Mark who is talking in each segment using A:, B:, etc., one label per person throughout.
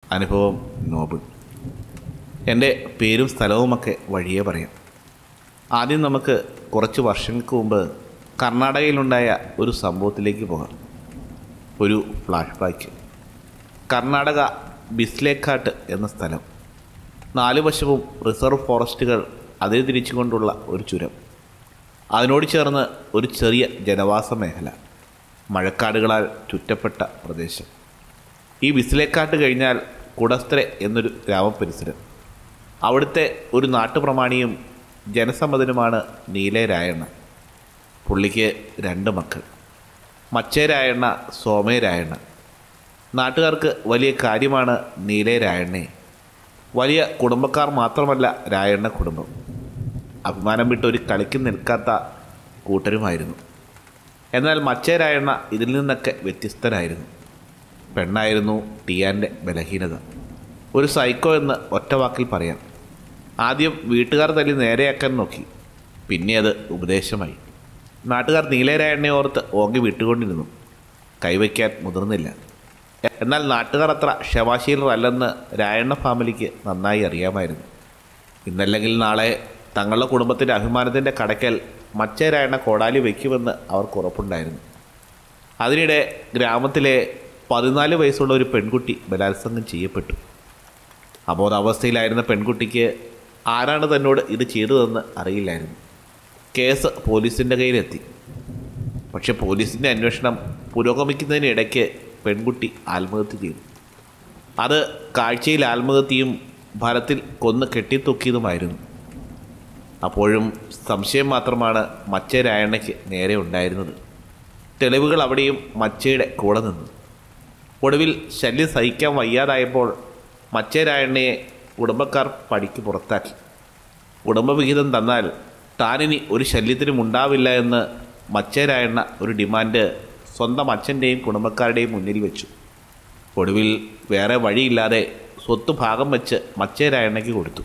A: അനുഭവം നോബിൾ എൻ്റെ പേരും സ്ഥലവുമൊക്കെ വഴിയേ പറയാം ആദ്യം നമുക്ക് കുറച്ച് വർഷങ്ങൾക്ക് മുമ്പ് കർണാടകയിലുണ്ടായ ഒരു സംഭവത്തിലേക്ക് പോകാം ഒരു ഫ്ലാഷ് ബാക്ക് കർണാടക ബിസ്ലേക്കാട്ട് എന്ന സ്ഥലം നാല് വശവും റിസർവ് ഫോറസ്റ്റുകൾ അതിൽ തിരിച്ചുകൊണ്ടുള്ള ഒരു ചുരം അതിനോട് ചേർന്ന് ഒരു ചെറിയ ജനവാസ മേഖല മഴക്കാടുകളാൽ ചുറ്റപ്പെട്ട പ്രദേശം ഈ ബിസ്ലേക്കാട്ട് കഴിഞ്ഞാൽ കുടസ്ത്രെ എന്നൊരു ഗ്രാമപരിസരം അവിടുത്തെ ഒരു നാട്ടുപ്രമാണിയും ജനസമ്മതനുമാണ് നീലേ രായണ്ണ പുള്ളിക്ക് രണ്ട് മക്കൾ മച്ചേ രായണ്ണ സോമേ രായണ്ണ നാട്ടുകാർക്ക് വലിയ കാര്യമാണ് നീലേ രായണ്ണയെ വലിയ കുടുംബക്കാർ മാത്രമല്ല രായണ്ണ കുടുംബം അഭിമാനം വിട്ട് ഒരു കളിക്ക് നിൽക്കാത്ത കൂട്ടരുമായിരുന്നു എന്നാൽ മച്ചേ രായണ്ണ ഇതിൽ നിന്നൊക്കെ വ്യത്യസ്തനായിരുന്നു പെണ്ണായിരുന്നു ടിയാൻ്റെ ബലഹീനത ഒരു സൈക്കോ എന്ന് ഒറ്റ വാക്കിൽ പറയാം ആദ്യം വീട്ടുകാർ തല്ലി നേരെയാക്കാൻ നോക്കി പിന്നെ അത് ഉപദേശമായി നാട്ടുകാർ നീലരായണ്ണയെ ഓർത്ത് ഓങ്ങി വിട്ടുകൊണ്ടിരുന്നു കൈവയ്ക്കാൻ മുതിർന്നില്ല എന്നാൽ നാട്ടുകാർ അത്ര ക്ഷമാശീലരല്ലെന്ന് രായണ്ണ ഫാമിലിക്ക് നന്നായി അറിയാമായിരുന്നു ഇന്നല്ലെങ്കിൽ നാളെ തങ്ങളുടെ കുടുംബത്തിൻ്റെ അഭിമാനത്തിൻ്റെ കടയ്ക്കൽ മച്ചേ രായണ്ണ കോടാലി വയ്ക്കുമെന്ന് അവർക്ക് ഉറപ്പുണ്ടായിരുന്നു അതിനിടെ ഗ്രാമത്തിലെ പതിനാല് വയസ്സുള്ള ഒരു പെൺകുട്ടി ബലാത്സംഗം ചെയ്യപ്പെട്ടു അബോധാവസ്ഥയിലായിരുന്ന പെൺകുട്ടിക്ക് ആരാണ് തന്നോട് ഇത് ചെയ്തതെന്ന് അറിയില്ലായിരുന്നു കേസ് പോലീസിൻ്റെ കയ്യിലെത്തി പക്ഷെ പോലീസിൻ്റെ അന്വേഷണം പുരോഗമിക്കുന്നതിനിടയ്ക്ക് പെൺകുട്ടി ആത്മഹത്യ ചെയ്തു അത് കാഴ്ചയിൽ ആത്മഹത്യയും ഫലത്തിൽ കൊന്ന് കെട്ടിത്തൂക്കിയതുമായിരുന്നു അപ്പോഴും സംശയം മാത്രമാണ് മച്ചേ രായണ്ണയ്ക്ക് നേരെ ഉണ്ടായിരുന്നത് തെളിവുകൾ അവിടെയും മച്ചയുടെ കൂടെ നിന്നു ഒടുവിൽ ശല്യം സഹിക്കാൻ വയ്യാതായപ്പോൾ മച്ചേ രായണ്ണയെ കുടുംബക്കാർ പടിക്ക് പുറത്താക്കി കുടുംബവിഹിതം തന്നാൽ താനിനി ഒരു ശല്യത്തിനും ഉണ്ടാവില്ല എന്ന് മച്ചേ രായണ്ണ ഒരു ഡിമാൻഡ് സ്വന്തം അച്ഛൻ്റെയും കുടുംബക്കാരുടെയും മുന്നിൽ വെച്ചു ഒടുവിൽ വേറെ വഴിയില്ലാതെ സ്വത്ത് ഭാഗം വെച്ച് മച്ചേ രായണ്ണയ്ക്ക് കൊടുത്തു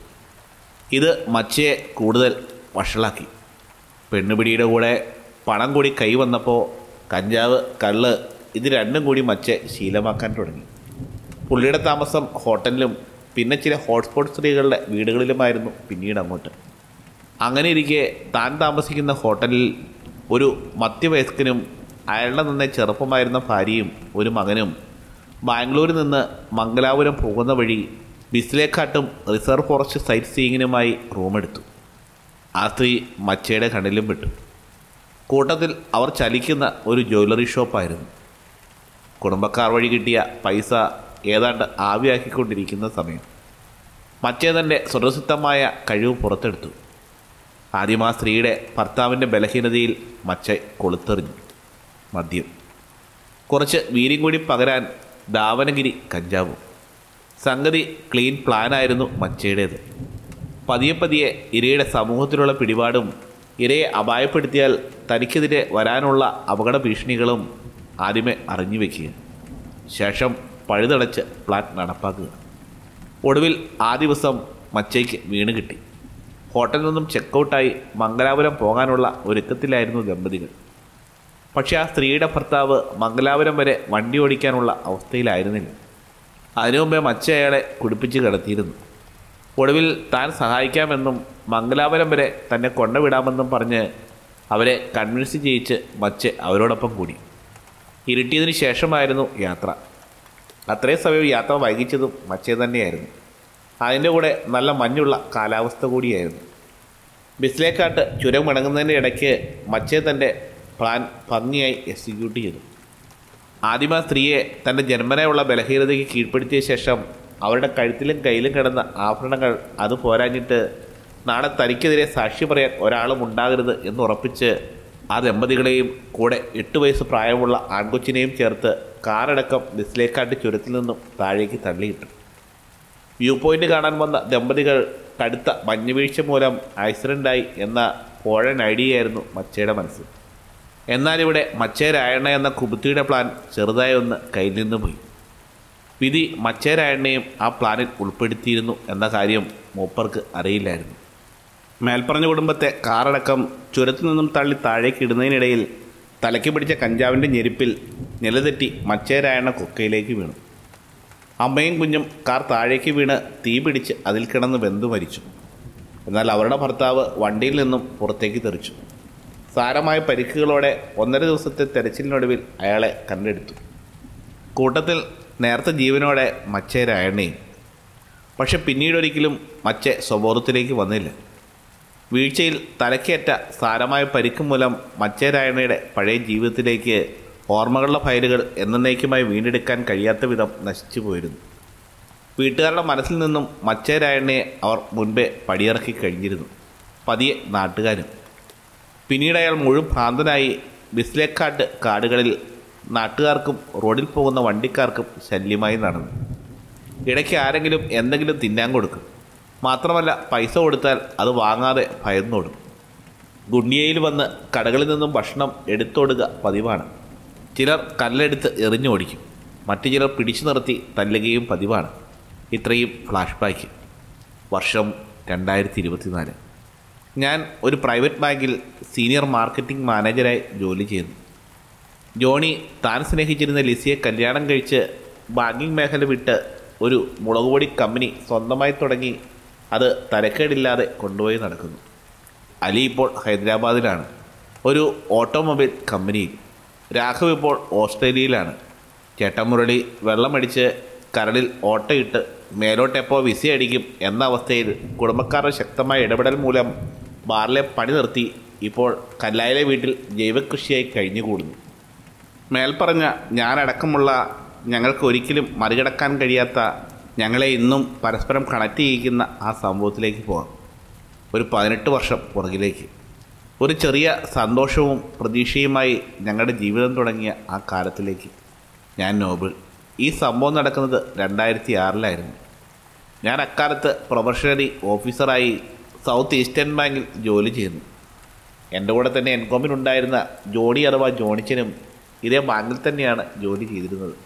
A: ഇത് മച്ചയെ കൂടുതൽ വഷളാക്കി പെണ്ണുപിടിയുടെ കൂടെ പണം കൂടി കൈ വന്നപ്പോൾ കഞ്ചാവ് കള്ള് ഇത് രണ്ടും കൂടി മച്ചെ ശീലമാക്കാൻ തുടങ്ങി പുള്ളിയുടെ താമസം ഹോട്ടലിലും പിന്നെ ചില ഹോട്ട്സ്പോട്ട് സ്ത്രീകളുടെ വീടുകളിലുമായിരുന്നു പിന്നീട് അങ്ങോട്ട് അങ്ങനെ ഇരിക്കെ താൻ താമസിക്കുന്ന ഹോട്ടലിൽ ഒരു മധ്യവയസ്കനും അയാളുടെ നന്നെ ചെറുപ്പമായിരുന്ന ഭാര്യയും ഒരു മകനും ബാംഗ്ലൂരിൽ നിന്ന് മംഗലാപുരം പോകുന്ന വഴി ബിസ്ലേക്കാട്ടും റിസർവ് ഫോറസ്റ്റ് സൈറ്റ് സീയിങ്ങിനുമായി റൂമെടുത്തു ആ സ്ത്രീ മച്ചയുടെ കണ്ണിലും വിട്ടു കൂട്ടത്തിൽ അവർ ചലിക്കുന്ന ഒരു ജ്വല്ലറി ഷോപ്പായിരുന്നു കുടുംബക്കാർ വഴി കിട്ടിയ പൈസ ഏതാണ്ട് ആവിയാക്കിക്കൊണ്ടിരിക്കുന്ന സമയം മച്ചേ തൻ്റെ സ്വതസിദ്ധമായ കഴിവ് പുറത്തെടുത്തു ആദ്യം ആ സ്ത്രീയുടെ ഭർത്താവിൻ്റെ ബലഹീനതയിൽ മച്ച കൊളുത്തെറിഞ്ഞു മദ്യം കുറച്ച് വീര്യം കൂടി പകരാൻ ദാവനഗിരി കഞ്ചാവും സംഗതി ക്ലീൻ പ്ലാനായിരുന്നു മച്ചയുടേത് പതിയെ പതിയെ ഇരയുടെ സമൂഹത്തിലുള്ള പിടിപാടും ഇരയെ അപായപ്പെടുത്തിയാൽ തനിക്കെതിരെ വരാനുള്ള അപകട ഭീഷണികളും ആദ്യമേ അറിഞ്ഞു വയ്ക്കുക ശേഷം പഴുതടച്ച് പ്ലാൻ നടപ്പാക്കുക ഒടുവിൽ ആ ദിവസം മച്ചയ്ക്ക് വീണ് കിട്ടി ഹോട്ടലിൽ നിന്നും ചെക്കൗട്ടായി മംഗലാപുരം പോകാനുള്ള ഒരുക്കത്തിലായിരുന്നു ദമ്പതികൾ പക്ഷേ ആ സ്ത്രീയുടെ ഭർത്താവ് മംഗലാപുരം വരെ വണ്ടി ഓടിക്കാനുള്ള അവസ്ഥയിലായിരുന്നില്ല അതിനു മുമ്പേ മച്ച അയാളെ കുടിപ്പിച്ച് കിടത്തിയിരുന്നു ഒടുവിൽ താൻ സഹായിക്കാമെന്നും മംഗലാപുരം വരെ തന്നെ കൊണ്ടുവിടാമെന്നും പറഞ്ഞ് അവരെ കൺവിൻസ് ചെയ്യിച്ച് മച്ച് അവരോടൊപ്പം കൂടി ഇരുട്ടിയതിന് ശേഷമായിരുന്നു യാത്ര അത്രയും സമയം യാത്ര വൈകിച്ചതും മച്ചേ തന്നെയായിരുന്നു അതിൻ്റെ കൂടെ നല്ല മഞ്ഞുള്ള കാലാവസ്ഥ കൂടിയായിരുന്നു ബിസ്ലേക്കാട്ട് ചുരം ഇണങ്ങുന്നതിൻ്റെ ഇടയ്ക്ക് മച്ചേ തൻ്റെ പ്ലാൻ ഭംഗിയായി എക്സിക്യൂട്ട് ചെയ്തു ആദ്യം ആ സ്ത്രീയെ തൻ്റെ ജന്മനയുള്ള ബലഹീനതയ്ക്ക് കീഴ്പ്പെടുത്തിയ ശേഷം അവരുടെ കഴുത്തിലും കയ്യിലും കിടന്ന ആഭരണങ്ങൾ അത് പോരാഞ്ഞിട്ട് നാളെ തനിക്കെതിരെ സാക്ഷി പറയാൻ ഒരാളും ഉണ്ടാകരുത് എന്ന് ഉറപ്പിച്ച് ആ ദമ്പതികളെയും കൂടെ എട്ട് വയസ്സ് പ്രായമുള്ള ആൺകൊച്ചിനെയും ചേർത്ത് കാറടക്കം ബിസ്ലേക്കാട്ട് ചുരത്തിൽ നിന്നും താഴേക്ക് തള്ളിയിട്ടു വ്യൂ പോയിന്റ് കാണാൻ വന്ന ദമ്പതികൾ കടുത്ത മഞ്ഞുവീഴ്ച മൂലം ആക്സിഡൻ്റായി എന്ന പോഴൻ ഐഡിയയായിരുന്നു മച്ചയുടെ മനസ്സിൽ എന്നാൽ ഇവിടെ മച്ചേരായണ്ണ എന്ന കുബുത്തിയുടെ പ്ലാൻ ചെറുതായി ഒന്ന് കയ്യിൽ നിന്ന് പോയി വിധി മച്ചേരായണ്ണയും ആ പ്ലാനിൽ ഉൾപ്പെടുത്തിയിരുന്നു എന്ന കാര്യം മൂപ്പർക്ക് അറിയില്ലായിരുന്നു മേൽപ്പറഞ്ഞ കുടുംബത്തെ കാറടക്കം ചുരത്തിൽ നിന്നും തള്ളി താഴേക്ക് ഇടുന്നതിനിടയിൽ തലയ്ക്ക് പിടിച്ച കഞ്ചാവിൻ്റെ ഞെരുപ്പിൽ നിലതെറ്റി മച്ചേരായണ്ണ കൊക്കയിലേക്ക് വീണു അമ്മയും കുഞ്ഞും കാർ താഴേക്ക് വീണ് തീ പിടിച്ച് അതിൽ കിടന്ന് വെന്തു മരിച്ചു എന്നാൽ അവരുടെ ഭർത്താവ് വണ്ടിയിൽ നിന്നും പുറത്തേക്ക് തെറിച്ചു സാരമായ പരിക്കുകളോടെ ഒന്നര ദിവസത്തെ തെരച്ചിലിനൊടുവിൽ അയാളെ കണ്ടെടുത്തു കൂട്ടത്തിൽ നേരത്തെ ജീവനോടെ മച്ചേ രായണ്ണയും പക്ഷെ പിന്നീടൊരിക്കലും മച്ചെ സ്വബോധത്തിലേക്ക് വന്നില്ല വീഴ്ചയിൽ തലക്കേറ്റ സാരമായ പരിക്ക് മൂലം മച്ചേ രായണ്ണയുടെ പഴയ ജീവിതത്തിലേക്ക് ഓർമ്മകളുടെ ഫയലുകൾ എന്നേക്കുമായി വീണ്ടെടുക്കാൻ കഴിയാത്ത വിധം നശിച്ചു പോയിരുന്നു വീട്ടുകാരുടെ മനസ്സിൽ നിന്നും മച്ചേ രായണ്ണയെ അവർ മുൻപേ പടിയിറക്കി കഴിഞ്ഞിരുന്നു പതിയെ നാട്ടുകാരും പിന്നീട് അയാൾ മുഴുവൻ ഭ്രാന്തനായി ബിസ്ലേക്കാട്ട് കാടുകളിൽ നാട്ടുകാർക്കും റോഡിൽ പോകുന്ന വണ്ടിക്കാർക്കും ശല്യമായി നടന്നു ഇടയ്ക്ക് ആരെങ്കിലും എന്തെങ്കിലും തിന്നാൻ കൊടുക്കും മാത്രമല്ല പൈസ കൊടുത്താൽ അത് വാങ്ങാതെ ഭയന്നോടും ഗുണ്ടിയയിൽ വന്ന് കടകളിൽ നിന്നും ഭക്ഷണം എടുത്തോടുക പതിവാണ് ചിലർ കല്ലെടുത്ത് എറിഞ്ഞോടിക്കും മറ്റു ചിലർ പിടിച്ചു നിർത്തി തല്ലുകയും പതിവാണ് ഇത്രയും ഫ്ലാഷ് ബാക്ക് വർഷം രണ്ടായിരത്തി ഇരുപത്തിനാല് ഞാൻ ഒരു പ്രൈവറ്റ് ബാങ്കിൽ സീനിയർ മാർക്കറ്റിംഗ് മാനേജരായി ജോലി ചെയ്യുന്നു ജോണി താൻ സ്നേഹിച്ചിരുന്ന ലിസിയെ കല്യാണം കഴിച്ച് ബാങ്കിങ് മേഖല വിട്ട് ഒരു മുളകുപൊടി കമ്പനി സ്വന്തമായി തുടങ്ങി അത് തരക്കേടില്ലാതെ കൊണ്ടുപോയി നടക്കുന്നു അലി ഇപ്പോൾ ഹൈദരാബാദിലാണ് ഒരു ഓട്ടോമൊബൈൽ കമ്പനിയിൽ രാഘവ് ഇപ്പോൾ ഓസ്ട്രേലിയയിലാണ് ചേട്ടൻ മുരളി വെള്ളമടിച്ച് കരളിൽ ഓട്ടയിട്ട് മേലോട്ടെപ്പോ വിസയടിക്കും എന്ന അവസ്ഥയിൽ കുടുംബക്കാരുടെ ശക്തമായ ഇടപെടൽ മൂലം ബാറിലെ പണി നിർത്തി ഇപ്പോൾ കല്ലായിലെ വീട്ടിൽ ജൈവകൃഷിയായി കഴിഞ്ഞുകൂടുന്നു മേൽപ്പറഞ്ഞ ഞാനടക്കമുള്ള ഞങ്ങൾക്ക് ഒരിക്കലും മറികടക്കാൻ കഴിയാത്ത ഞങ്ങളെ ഇന്നും പരസ്പരം കണക്ട് ചെയ്യിക്കുന്ന ആ സംഭവത്തിലേക്ക് പോകാം ഒരു പതിനെട്ട് വർഷം പുറകിലേക്ക് ഒരു ചെറിയ സന്തോഷവും പ്രതീക്ഷയുമായി ഞങ്ങളുടെ ജീവിതം തുടങ്ങിയ ആ കാലത്തിലേക്ക് ഞാൻ നോബിൾ ഈ സംഭവം നടക്കുന്നത് രണ്ടായിരത്തി ആറിലായിരുന്നു ഞാൻ അക്കാലത്ത് പ്രൊഫഷണറി ഓഫീസറായി സൗത്ത് ഈസ്റ്റേൺ ബാങ്കിൽ ജോലി ചെയ്യുന്നു എൻ്റെ കൂടെ തന്നെ എൻകോമിനുണ്ടായിരുന്ന ജോണി അഥവാ ജോണിച്ചനും ഇതേ ബാങ്കിൽ തന്നെയാണ് ജോലി ചെയ്തിരുന്നത്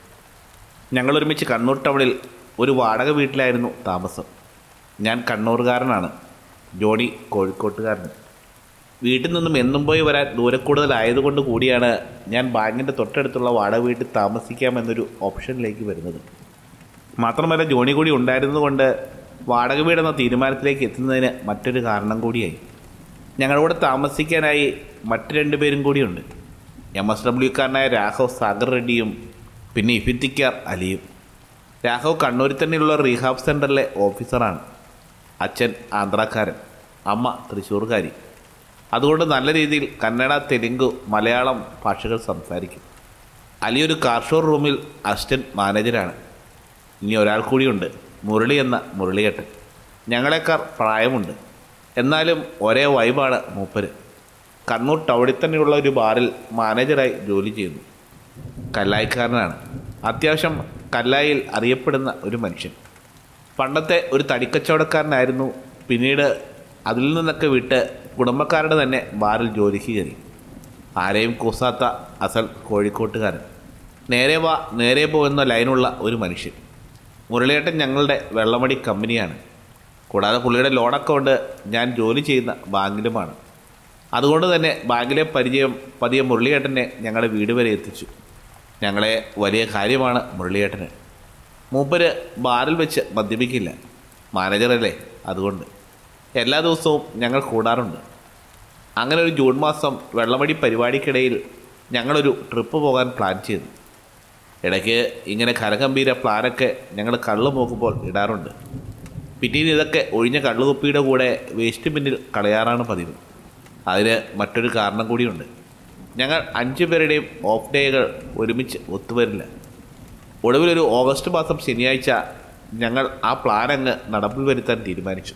A: ഞങ്ങൾ ഒരുമിച്ച് കണ്ണൂർ ടൗണിൽ ഒരു വാടക വീട്ടിലായിരുന്നു താമസം ഞാൻ കണ്ണൂറുകാരനാണ് ജോണി കോഴിക്കോട്ടുകാരൻ വീട്ടിൽ നിന്നും എന്നും പോയി വരാൻ ദൂരക്കൂടുതലായതുകൊണ്ട് കൂടിയാണ് ഞാൻ ബാങ്കിൻ്റെ തൊട്ടടുത്തുള്ള വാടക വീട്ടിൽ താമസിക്കാമെന്നൊരു ഓപ്ഷനിലേക്ക് വരുന്നത് മാത്രമല്ല ജോണി കൂടി ഉണ്ടായിരുന്നതുകൊണ്ട് വാടക വീടെന്ന തീരുമാനത്തിലേക്ക് എത്തുന്നതിന് മറ്റൊരു കാരണം കൂടിയായി ഞങ്ങളുടെ കൂടെ താമസിക്കാനായി മറ്റു രണ്ടുപേരും കൂടിയുണ്ട് എം എസ് ഡബ്ല്യുക്കാരനായ രാഘവ് സാഗർ റെഡ്ഡിയും പിന്നെ ഇഫിത്തിക്കാർ അലിയും രാഘവ് കണ്ണൂരിൽ തന്നെയുള്ള റീഹാബ് സെൻറ്ററിലെ ഓഫീസറാണ് അച്ഛൻ ആന്ധ്രാക്കാരൻ അമ്മ തൃശ്ശൂർക്കാരി അതുകൊണ്ട് നല്ല രീതിയിൽ കന്നഡ തെലുങ്ക് മലയാളം ഭാഷകൾ സംസാരിക്കും അലി ഒരു കാർഷോർ റൂമിൽ അസിസ്റ്റൻറ്റ് മാനേജരാണ് ഇനി ഒരാൾ കൂടിയുണ്ട് മുരളി എന്ന മുരളിയേട്ടൻ ഞങ്ങളെക്കാർ പ്രായമുണ്ട് എന്നാലും ഒരേ വൈബാണ് മൂപ്പര് കണ്ണൂർ ടൗണിൽ തന്നെയുള്ള ഒരു ബാറിൽ മാനേജറായി ജോലി ചെയ്യുന്നു കല്ലായിക്കാരനാണ് അത്യാവശ്യം കല്ലായിൽ അറിയപ്പെടുന്ന ഒരു മനുഷ്യൻ പണ്ടത്തെ ഒരു തടിക്കച്ചവടക്കാരനായിരുന്നു പിന്നീട് അതിൽ നിന്നൊക്കെ വിട്ട് കുടുംബക്കാരുടെ തന്നെ ബാറിൽ ജോലിക്ക് കയറി ആരെയും കൂസാത്ത അസൽ കോഴിക്കോട്ടുകാരൻ നേരെ വാ നേരെ പോ എന്ന ലൈനുള്ള ഒരു മനുഷ്യൻ മുരളിയേട്ടൻ ഞങ്ങളുടെ വെള്ളമടി കമ്പനിയാണ് കൂടാതെ പുള്ളിയുടെ ലോൺ അക്കൗണ്ട് ഞാൻ ജോലി ചെയ്യുന്ന ബാങ്കിലുമാണ് അതുകൊണ്ട് തന്നെ ബാങ്കിലെ പരിചയം പതിയെ മുരളിയേട്ടനെ ഞങ്ങളുടെ വീട് വരെ എത്തിച്ചു ഞങ്ങളെ വലിയ കാര്യമാണ് മുരളിയേട്ടന് മൂപ്പര് ബാറിൽ വെച്ച് മദ്യപിക്കില്ല മാനേജറല്ലേ അതുകൊണ്ട് എല്ലാ ദിവസവും ഞങ്ങൾ കൂടാറുണ്ട് അങ്ങനെ ഒരു ജൂൺ മാസം വെള്ളമടി പരിപാടിക്കിടയിൽ ഞങ്ങളൊരു ട്രിപ്പ് പോകാൻ പ്ലാൻ ചെയ്തു ഇടയ്ക്ക് ഇങ്ങനെ കരഗംഭീര പ്ലാനൊക്കെ ഞങ്ങൾ കള്ളു നോക്കുമ്പോൾ ഇടാറുണ്ട് പിന്നീട് ഇതൊക്കെ ഒഴിഞ്ഞ കള്ളുകുപ്പിയുടെ കൂടെ വേസ്റ്റ് ബിന്നിൽ കളയാറാണ് പതിവ് അതിന് മറ്റൊരു കാരണം കൂടിയുണ്ട് ഞങ്ങൾ അഞ്ചു പേരുടെയും ഓഫ് ഡേകൾ ഒരുമിച്ച് ഒത്തുവരില്ല ഒടുവിലൊരു ഓഗസ്റ്റ് മാസം ശനിയാഴ്ച ഞങ്ങൾ ആ പ്ലാൻ അങ്ങ് നടപ്പിൽ വരുത്താൻ തീരുമാനിച്ചു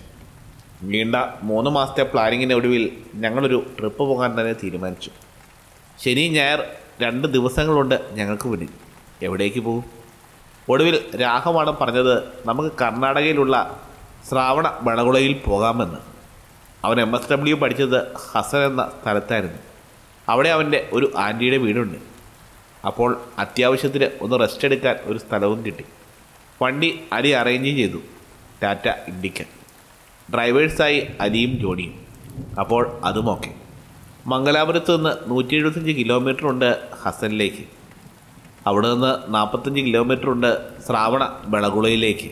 A: നീണ്ട മൂന്ന് മാസത്തെ പ്ലാനിങ്ങിന് ഒടുവിൽ ഞങ്ങളൊരു ട്രിപ്പ് പോകാൻ തന്നെ തീരുമാനിച്ചു ശനി ഞായർ രണ്ട് ദിവസങ്ങളുണ്ട് ഞങ്ങൾക്ക് മുന്നിൽ എവിടേക്ക് പോകും ഒടുവിൽ രാഘവാണ് പറഞ്ഞത് നമുക്ക് കർണാടകയിലുള്ള ശ്രാവണ ബണകുളയിൽ പോകാമെന്ന് അവൻ എം എസ് ഡബ്ല്യു പഠിച്ചത് ഹസൻ എന്ന സ്ഥലത്തായിരുന്നു അവിടെ അവൻ്റെ ഒരു ആൻറ്റിയുടെ വീടുണ്ട് അപ്പോൾ അത്യാവശ്യത്തിന് ഒന്ന് റെസ്റ്റ് എടുക്കാൻ ഒരു സ്ഥലവും കിട്ടി വണ്ടി അലി അറേഞ്ച് ചെയ്തു ടാറ്റ ഇൻഡിക്ക ഡ്രൈവേഴ്സായി അലിയും ജോണിയും അപ്പോൾ അതും ഓക്കെ മംഗലാപുരത്ത് നിന്ന് നൂറ്റി എഴുപത്തഞ്ച് കിലോമീറ്റർ ഉണ്ട് ഹസനിലേക്ക് അവിടെ നിന്ന് നാൽപ്പത്തഞ്ച് കിലോമീറ്റർ ഉണ്ട് ശ്രാവണ ബളകുളയിലേക്ക്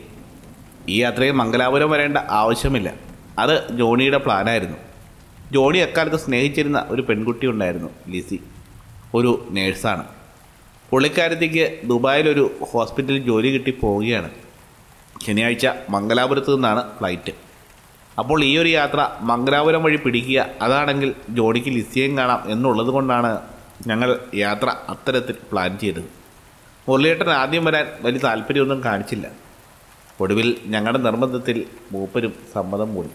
A: ഈ യാത്രയിൽ മംഗലാപുരം വരേണ്ട ആവശ്യമില്ല അത് ജോണിയുടെ പ്ലാനായിരുന്നു ജോണി അക്കാലത്ത് സ്നേഹിച്ചിരുന്ന ഒരു പെൺകുട്ടി ഉണ്ടായിരുന്നു ലിസി ഒരു നേഴ്സാണ് പുള്ളിക്കാരത്തേക്ക് ദുബായിലൊരു ഹോസ്പിറ്റലിൽ ജോലി കിട്ടി പോവുകയാണ് ശനിയാഴ്ച മംഗലാപുരത്ത് നിന്നാണ് ഫ്ലൈറ്റ് അപ്പോൾ ഈ ഒരു യാത്ര മംഗലാപുരം വഴി പിടിക്കുക അതാണെങ്കിൽ ജോണിക്ക് ലിസിയേയും കാണാം എന്നുള്ളത് കൊണ്ടാണ് ഞങ്ങൾ യാത്ര അത്തരത്തിൽ പ്ലാൻ ചെയ്തത് മുരളിയേട്ടൻ ആദ്യം വരാൻ വലിയ താല്പര്യമൊന്നും കാണിച്ചില്ല ഒടുവിൽ ഞങ്ങളുടെ നിർബന്ധത്തിൽ മൂപ്പരും സമ്മതം മൂടി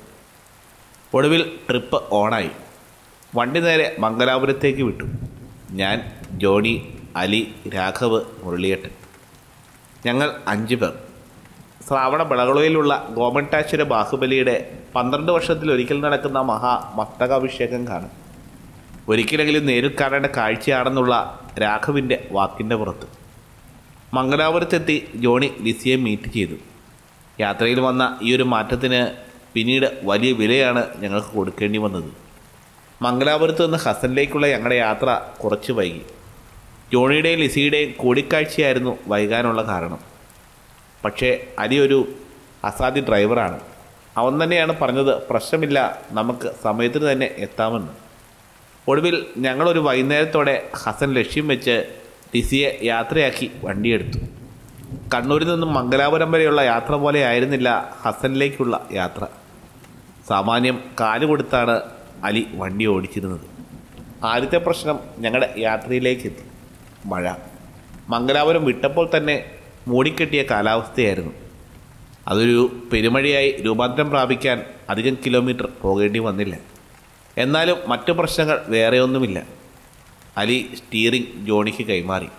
A: ഒടുവിൽ ട്രിപ്പ് ഓണായി വണ്ടി നേരെ മംഗലാപുരത്തേക്ക് വിട്ടു ഞാൻ ജോണി അലി രാഘവ് മുരളിയേട്ടൻ ഞങ്ങൾ അഞ്ച് പേർ ശ്രാവണ ബളകളയിലുള്ള ഗോമട്ടാശ്വര ബാഹുബലിയുടെ പന്ത്രണ്ട് വർഷത്തിൽ ഒരിക്കൽ നടക്കുന്ന മഹാ മസ്തകാഭിഷേകം കാണും ഒരിക്കലെങ്കിലും നേരിൽ കാണേണ്ട കാഴ്ചയാണെന്നുള്ള രാഘവിൻ്റെ വാക്കിൻ്റെ പുറത്ത് മംഗലാപുരത്തെത്തി ജോണി ലിസിയെ മീറ്റ് ചെയ്തു യാത്രയിൽ വന്ന ഈ ഒരു മാറ്റത്തിന് പിന്നീട് വലിയ വിലയാണ് ഞങ്ങൾക്ക് കൊടുക്കേണ്ടി വന്നത് മംഗലാപുരത്ത് നിന്ന് ഹസനിലേക്കുള്ള ഞങ്ങളുടെ യാത്ര കുറച്ച് വൈകി ജോണിയുടെയും ലിസിയുടെയും കൂടിക്കാഴ്ചയായിരുന്നു വൈകാനുള്ള കാരണം പക്ഷേ അലി ഒരു അസാധ്യ ഡ്രൈവറാണ് അവൻ തന്നെയാണ് പറഞ്ഞത് പ്രശ്നമില്ല നമുക്ക് സമയത്തിന് തന്നെ എത്താമെന്ന് ഒടുവിൽ ഞങ്ങളൊരു വൈകുന്നേരത്തോടെ ഹസൻ ലക്ഷ്യം വെച്ച് ലിസിയെ യാത്രയാക്കി വണ്ടിയെടുത്തു കണ്ണൂരിൽ നിന്നും മംഗലാപുരം വരെയുള്ള യാത്ര പോലെ ആയിരുന്നില്ല ഹസനിലേക്കുള്ള യാത്ര സാമാന്യം കാല് കൊടുത്താണ് അലി വണ്ടി ഓടിച്ചിരുന്നത് ആദ്യത്തെ പ്രശ്നം ഞങ്ങളുടെ യാത്രയിലേക്ക് എത്തി മഴ മംഗലാപുരം വിട്ടപ്പോൾ തന്നെ മൂടിക്കെട്ടിയ കാലാവസ്ഥയായിരുന്നു അതൊരു പെരുമഴയായി രൂപാന്തരം പ്രാപിക്കാൻ അധികം കിലോമീറ്റർ പോകേണ്ടി വന്നില്ല എന്നാലും മറ്റു പ്രശ്നങ്ങൾ വേറെയൊന്നുമില്ല അലി സ്റ്റീറിംഗ് ജോണിക്ക് കൈമാറി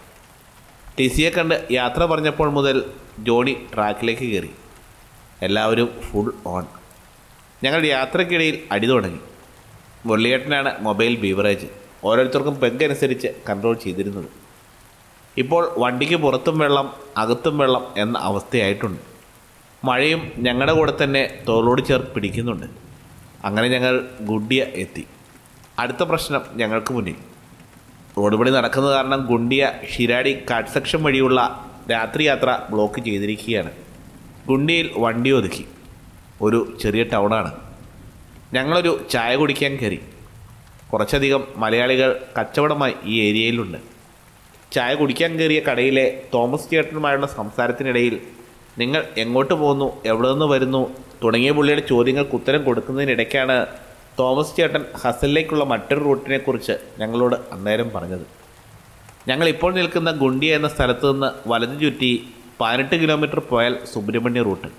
A: ടിസിയെ കണ്ട് യാത്ര പറഞ്ഞപ്പോൾ മുതൽ ജോണി ട്രാക്കിലേക്ക് കയറി എല്ലാവരും ഫുൾ ഓൺ ഞങ്ങളുടെ യാത്രക്കിടയിൽ അടി തുടങ്ങി മുരളിയേട്ടനാണ് മൊബൈൽ ബീവറേജ് ഓരോരുത്തർക്കും പെഗ് അനുസരിച്ച് കൺട്രോൾ ചെയ്തിരുന്നത് ഇപ്പോൾ വണ്ടിക്ക് പുറത്തും വെള്ളം അകത്തും വെള്ളം എന്ന അവസ്ഥയായിട്ടുണ്ട് മഴയും ഞങ്ങളുടെ കൂടെ തന്നെ തോളോട് ചേർത്ത് പിടിക്കുന്നുണ്ട് അങ്ങനെ ഞങ്ങൾ ഗുഡിയ എത്തി അടുത്ത പ്രശ്നം ഞങ്ങൾക്ക് മുന്നിൽ റോഡ് പണി നടക്കുന്നത് കാരണം ഗുണ്ടിയ ഷിരാടി കാട്ട് സെക്ഷൻ വഴിയുള്ള രാത്രി യാത്ര ബ്ലോക്ക് ചെയ്തിരിക്കുകയാണ് ഗുണ്ടിയിൽ വണ്ടി ഒതുക്കി ഒരു ചെറിയ ടൗണാണ് ഞങ്ങളൊരു ചായ കുടിക്കാൻ കയറി കുറച്ചധികം മലയാളികൾ കച്ചവടമായി ഈ ഏരിയയിലുണ്ട് ചായ കുടിക്കാൻ കയറിയ കടയിലെ തോമസ് ചേട്ടനുമായുള്ള സംസാരത്തിനിടയിൽ നിങ്ങൾ എങ്ങോട്ട് പോകുന്നു എവിടെ നിന്ന് വരുന്നു തുടങ്ങിയ പുള്ളിയുടെ ചോദ്യങ്ങൾക്ക് ഉത്തരം കൊടുക്കുന്നതിനിടയ്ക്കാണ് തോമസ് ചേട്ടൻ ഹസലിലേക്കുള്ള മറ്റൊരു റൂട്ടിനെക്കുറിച്ച് ഞങ്ങളോട് അന്നേരം പറഞ്ഞത് ഞങ്ങൾ ഇപ്പോൾ നിൽക്കുന്ന ഗുണ്ടിയ എന്ന സ്ഥലത്ത് നിന്ന് വലതു ചുറ്റി പതിനെട്ട് കിലോമീറ്റർ പോയാൽ സുബ്രഹ്മണ്യ റൂട്ട്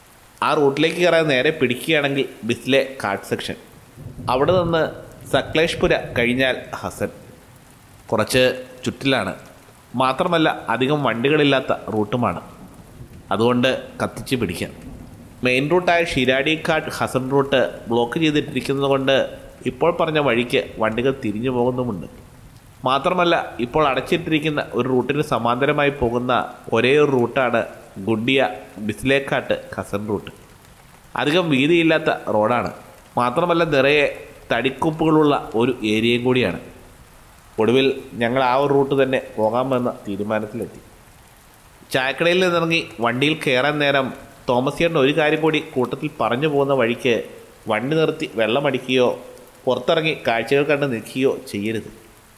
A: ആ റൂട്ടിലേക്ക് കയറാൻ നേരെ പിടിക്കുകയാണെങ്കിൽ ബിസ്ലെ കാട്ട് സെക്ഷൻ അവിടെ നിന്ന് സക്ലേഷ്പുര കഴിഞ്ഞാൽ ഹസൻ കുറച്ച് ചുറ്റിലാണ് മാത്രമല്ല അധികം വണ്ടികളില്ലാത്ത റൂട്ടുമാണ് അതുകൊണ്ട് കത്തിച്ച് പിടിക്കാം മെയിൻ റൂട്ടായ ഷിരാടിക്കാട് ഹസൻ റൂട്ട് ബ്ലോക്ക് ചെയ്തിട്ടിരിക്കുന്നത് കൊണ്ട് ഇപ്പോൾ പറഞ്ഞ വഴിക്ക് വണ്ടികൾ തിരിഞ്ഞു പോകുന്നുമുണ്ട് മാത്രമല്ല ഇപ്പോൾ അടച്ചിട്ടിരിക്കുന്ന ഒരു റൂട്ടിന് സമാന്തരമായി പോകുന്ന ഒരേ ഒരു റൂട്ടാണ് ഗുഡിയ ബിസ്ലേക്കാട്ട് ഹസൻ റൂട്ട് അധികം വീതിയില്ലാത്ത റോഡാണ് മാത്രമല്ല നിറയെ തടിക്കുപ്പുകളുള്ള ഒരു ഏരിയയും കൂടിയാണ് ഒടുവിൽ ഞങ്ങൾ ആ ഒരു റൂട്ട് തന്നെ പോകാമെന്ന തീരുമാനത്തിലെത്തി ചായക്കടയിൽ നിന്നിറങ്ങി വണ്ടിയിൽ കയറാൻ നേരം തോമസ് ചേട്ടൻ ഒരു കാര്യം കൂടി കൂട്ടത്തിൽ പറഞ്ഞു പോകുന്ന വഴിക്ക് വണ്ടി നിർത്തി വെള്ളമടിക്കുകയോ പുറത്തിറങ്ങി കാഴ്ചകൾ കണ്ട് നിൽക്കുകയോ ചെയ്യരുത്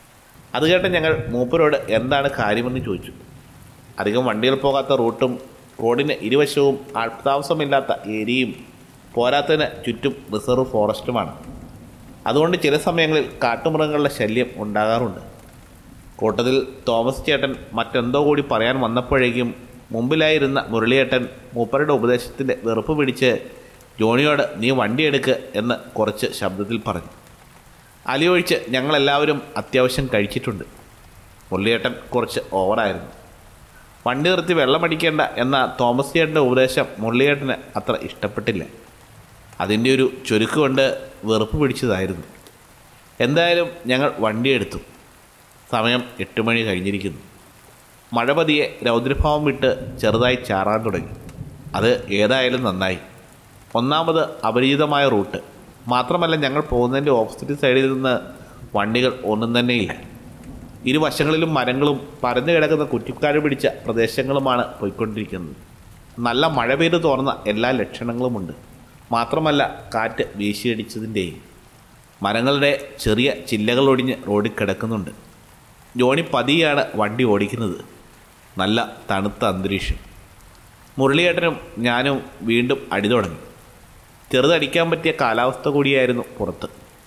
A: അത് കേട്ട് ഞങ്ങൾ മൂപ്പരോട് എന്താണ് കാര്യമെന്ന് ചോദിച്ചു അധികം വണ്ടികൾ പോകാത്ത റൂട്ടും റോഡിന് ഇരുവശവും ആൾതാമസമില്ലാത്ത ഏരിയയും പോരാത്തതിന് ചുറ്റും റിസർവ് ഫോറസ്റ്റുമാണ് അതുകൊണ്ട് ചില സമയങ്ങളിൽ കാട്ടുമൃഗങ്ങളുടെ ശല്യം ഉണ്ടാകാറുണ്ട് കൂട്ടത്തിൽ തോമസ് ചേട്ടൻ മറ്റെന്തോ കൂടി പറയാൻ വന്നപ്പോഴേക്കും മുമ്പിലായിരുന്ന മുരളിയേട്ടൻ മൂപ്പരുടെ ഉപദേശത്തിൻ്റെ വെറുപ്പ് പിടിച്ച് ജോണിയോട് നീ വണ്ടി എടുക്ക് എന്ന് കുറച്ച് ശബ്ദത്തിൽ പറഞ്ഞു അലിയൊഴിച്ച് ഞങ്ങളെല്ലാവരും അത്യാവശ്യം കഴിച്ചിട്ടുണ്ട് മുരളിയേട്ടൻ കുറച്ച് ഓവറായിരുന്നു വണ്ടി നിർത്തി വെള്ളമടിക്കേണ്ട എന്ന തോമസ് ചേട്ടൻ്റെ ഉപദേശം മുരളിയേട്ടന് അത്ര ഇഷ്ടപ്പെട്ടില്ല അതിൻ്റെ ഒരു ചുരുക്ക് കൊണ്ട് വെറുപ്പ് പിടിച്ചതായിരുന്നു എന്തായാലും ഞങ്ങൾ വണ്ടിയെടുത്തു സമയം എട്ട് മണി കഴിഞ്ഞിരിക്കുന്നു മഴ പതിയെ രൗദ്രഭാവം വിട്ട് ചെറുതായി ചാറാൻ തുടങ്ങി അത് ഏതായാലും നന്നായി ഒന്നാമത് അപരിചിതമായ റൂട്ട് മാത്രമല്ല ഞങ്ങൾ പോകുന്നതിൻ്റെ ഓപ്പോസിറ്റ് സൈഡിൽ നിന്ന് വണ്ടികൾ ഒന്നും തന്നെയില്ല ഇരുവശങ്ങളിലും മരങ്ങളും പരന്നു കിടക്കുന്ന കുറ്റിക്കാട് പിടിച്ച പ്രദേശങ്ങളുമാണ് പോയിക്കൊണ്ടിരിക്കുന്നത് നല്ല മഴ പെയ്ത് തോർന്ന എല്ലാ ലക്ഷണങ്ങളുമുണ്ട് മാത്രമല്ല കാറ്റ് വീശിയടിച്ചതിൻ്റെയും മരങ്ങളുടെ ചെറിയ ചില്ലകൾ ഒടിഞ്ഞ് റോഡിൽ കിടക്കുന്നുണ്ട് ജോണി പതിയാണ് വണ്ടി ഓടിക്കുന്നത് നല്ല തണുത്ത അന്തരീക്ഷം മുരളിയേട്ടനും ഞാനും വീണ്ടും അടി തുടങ്ങി ചെറുതടിക്കാൻ പറ്റിയ കാലാവസ്ഥ കൂടിയായിരുന്നു പുറത്ത്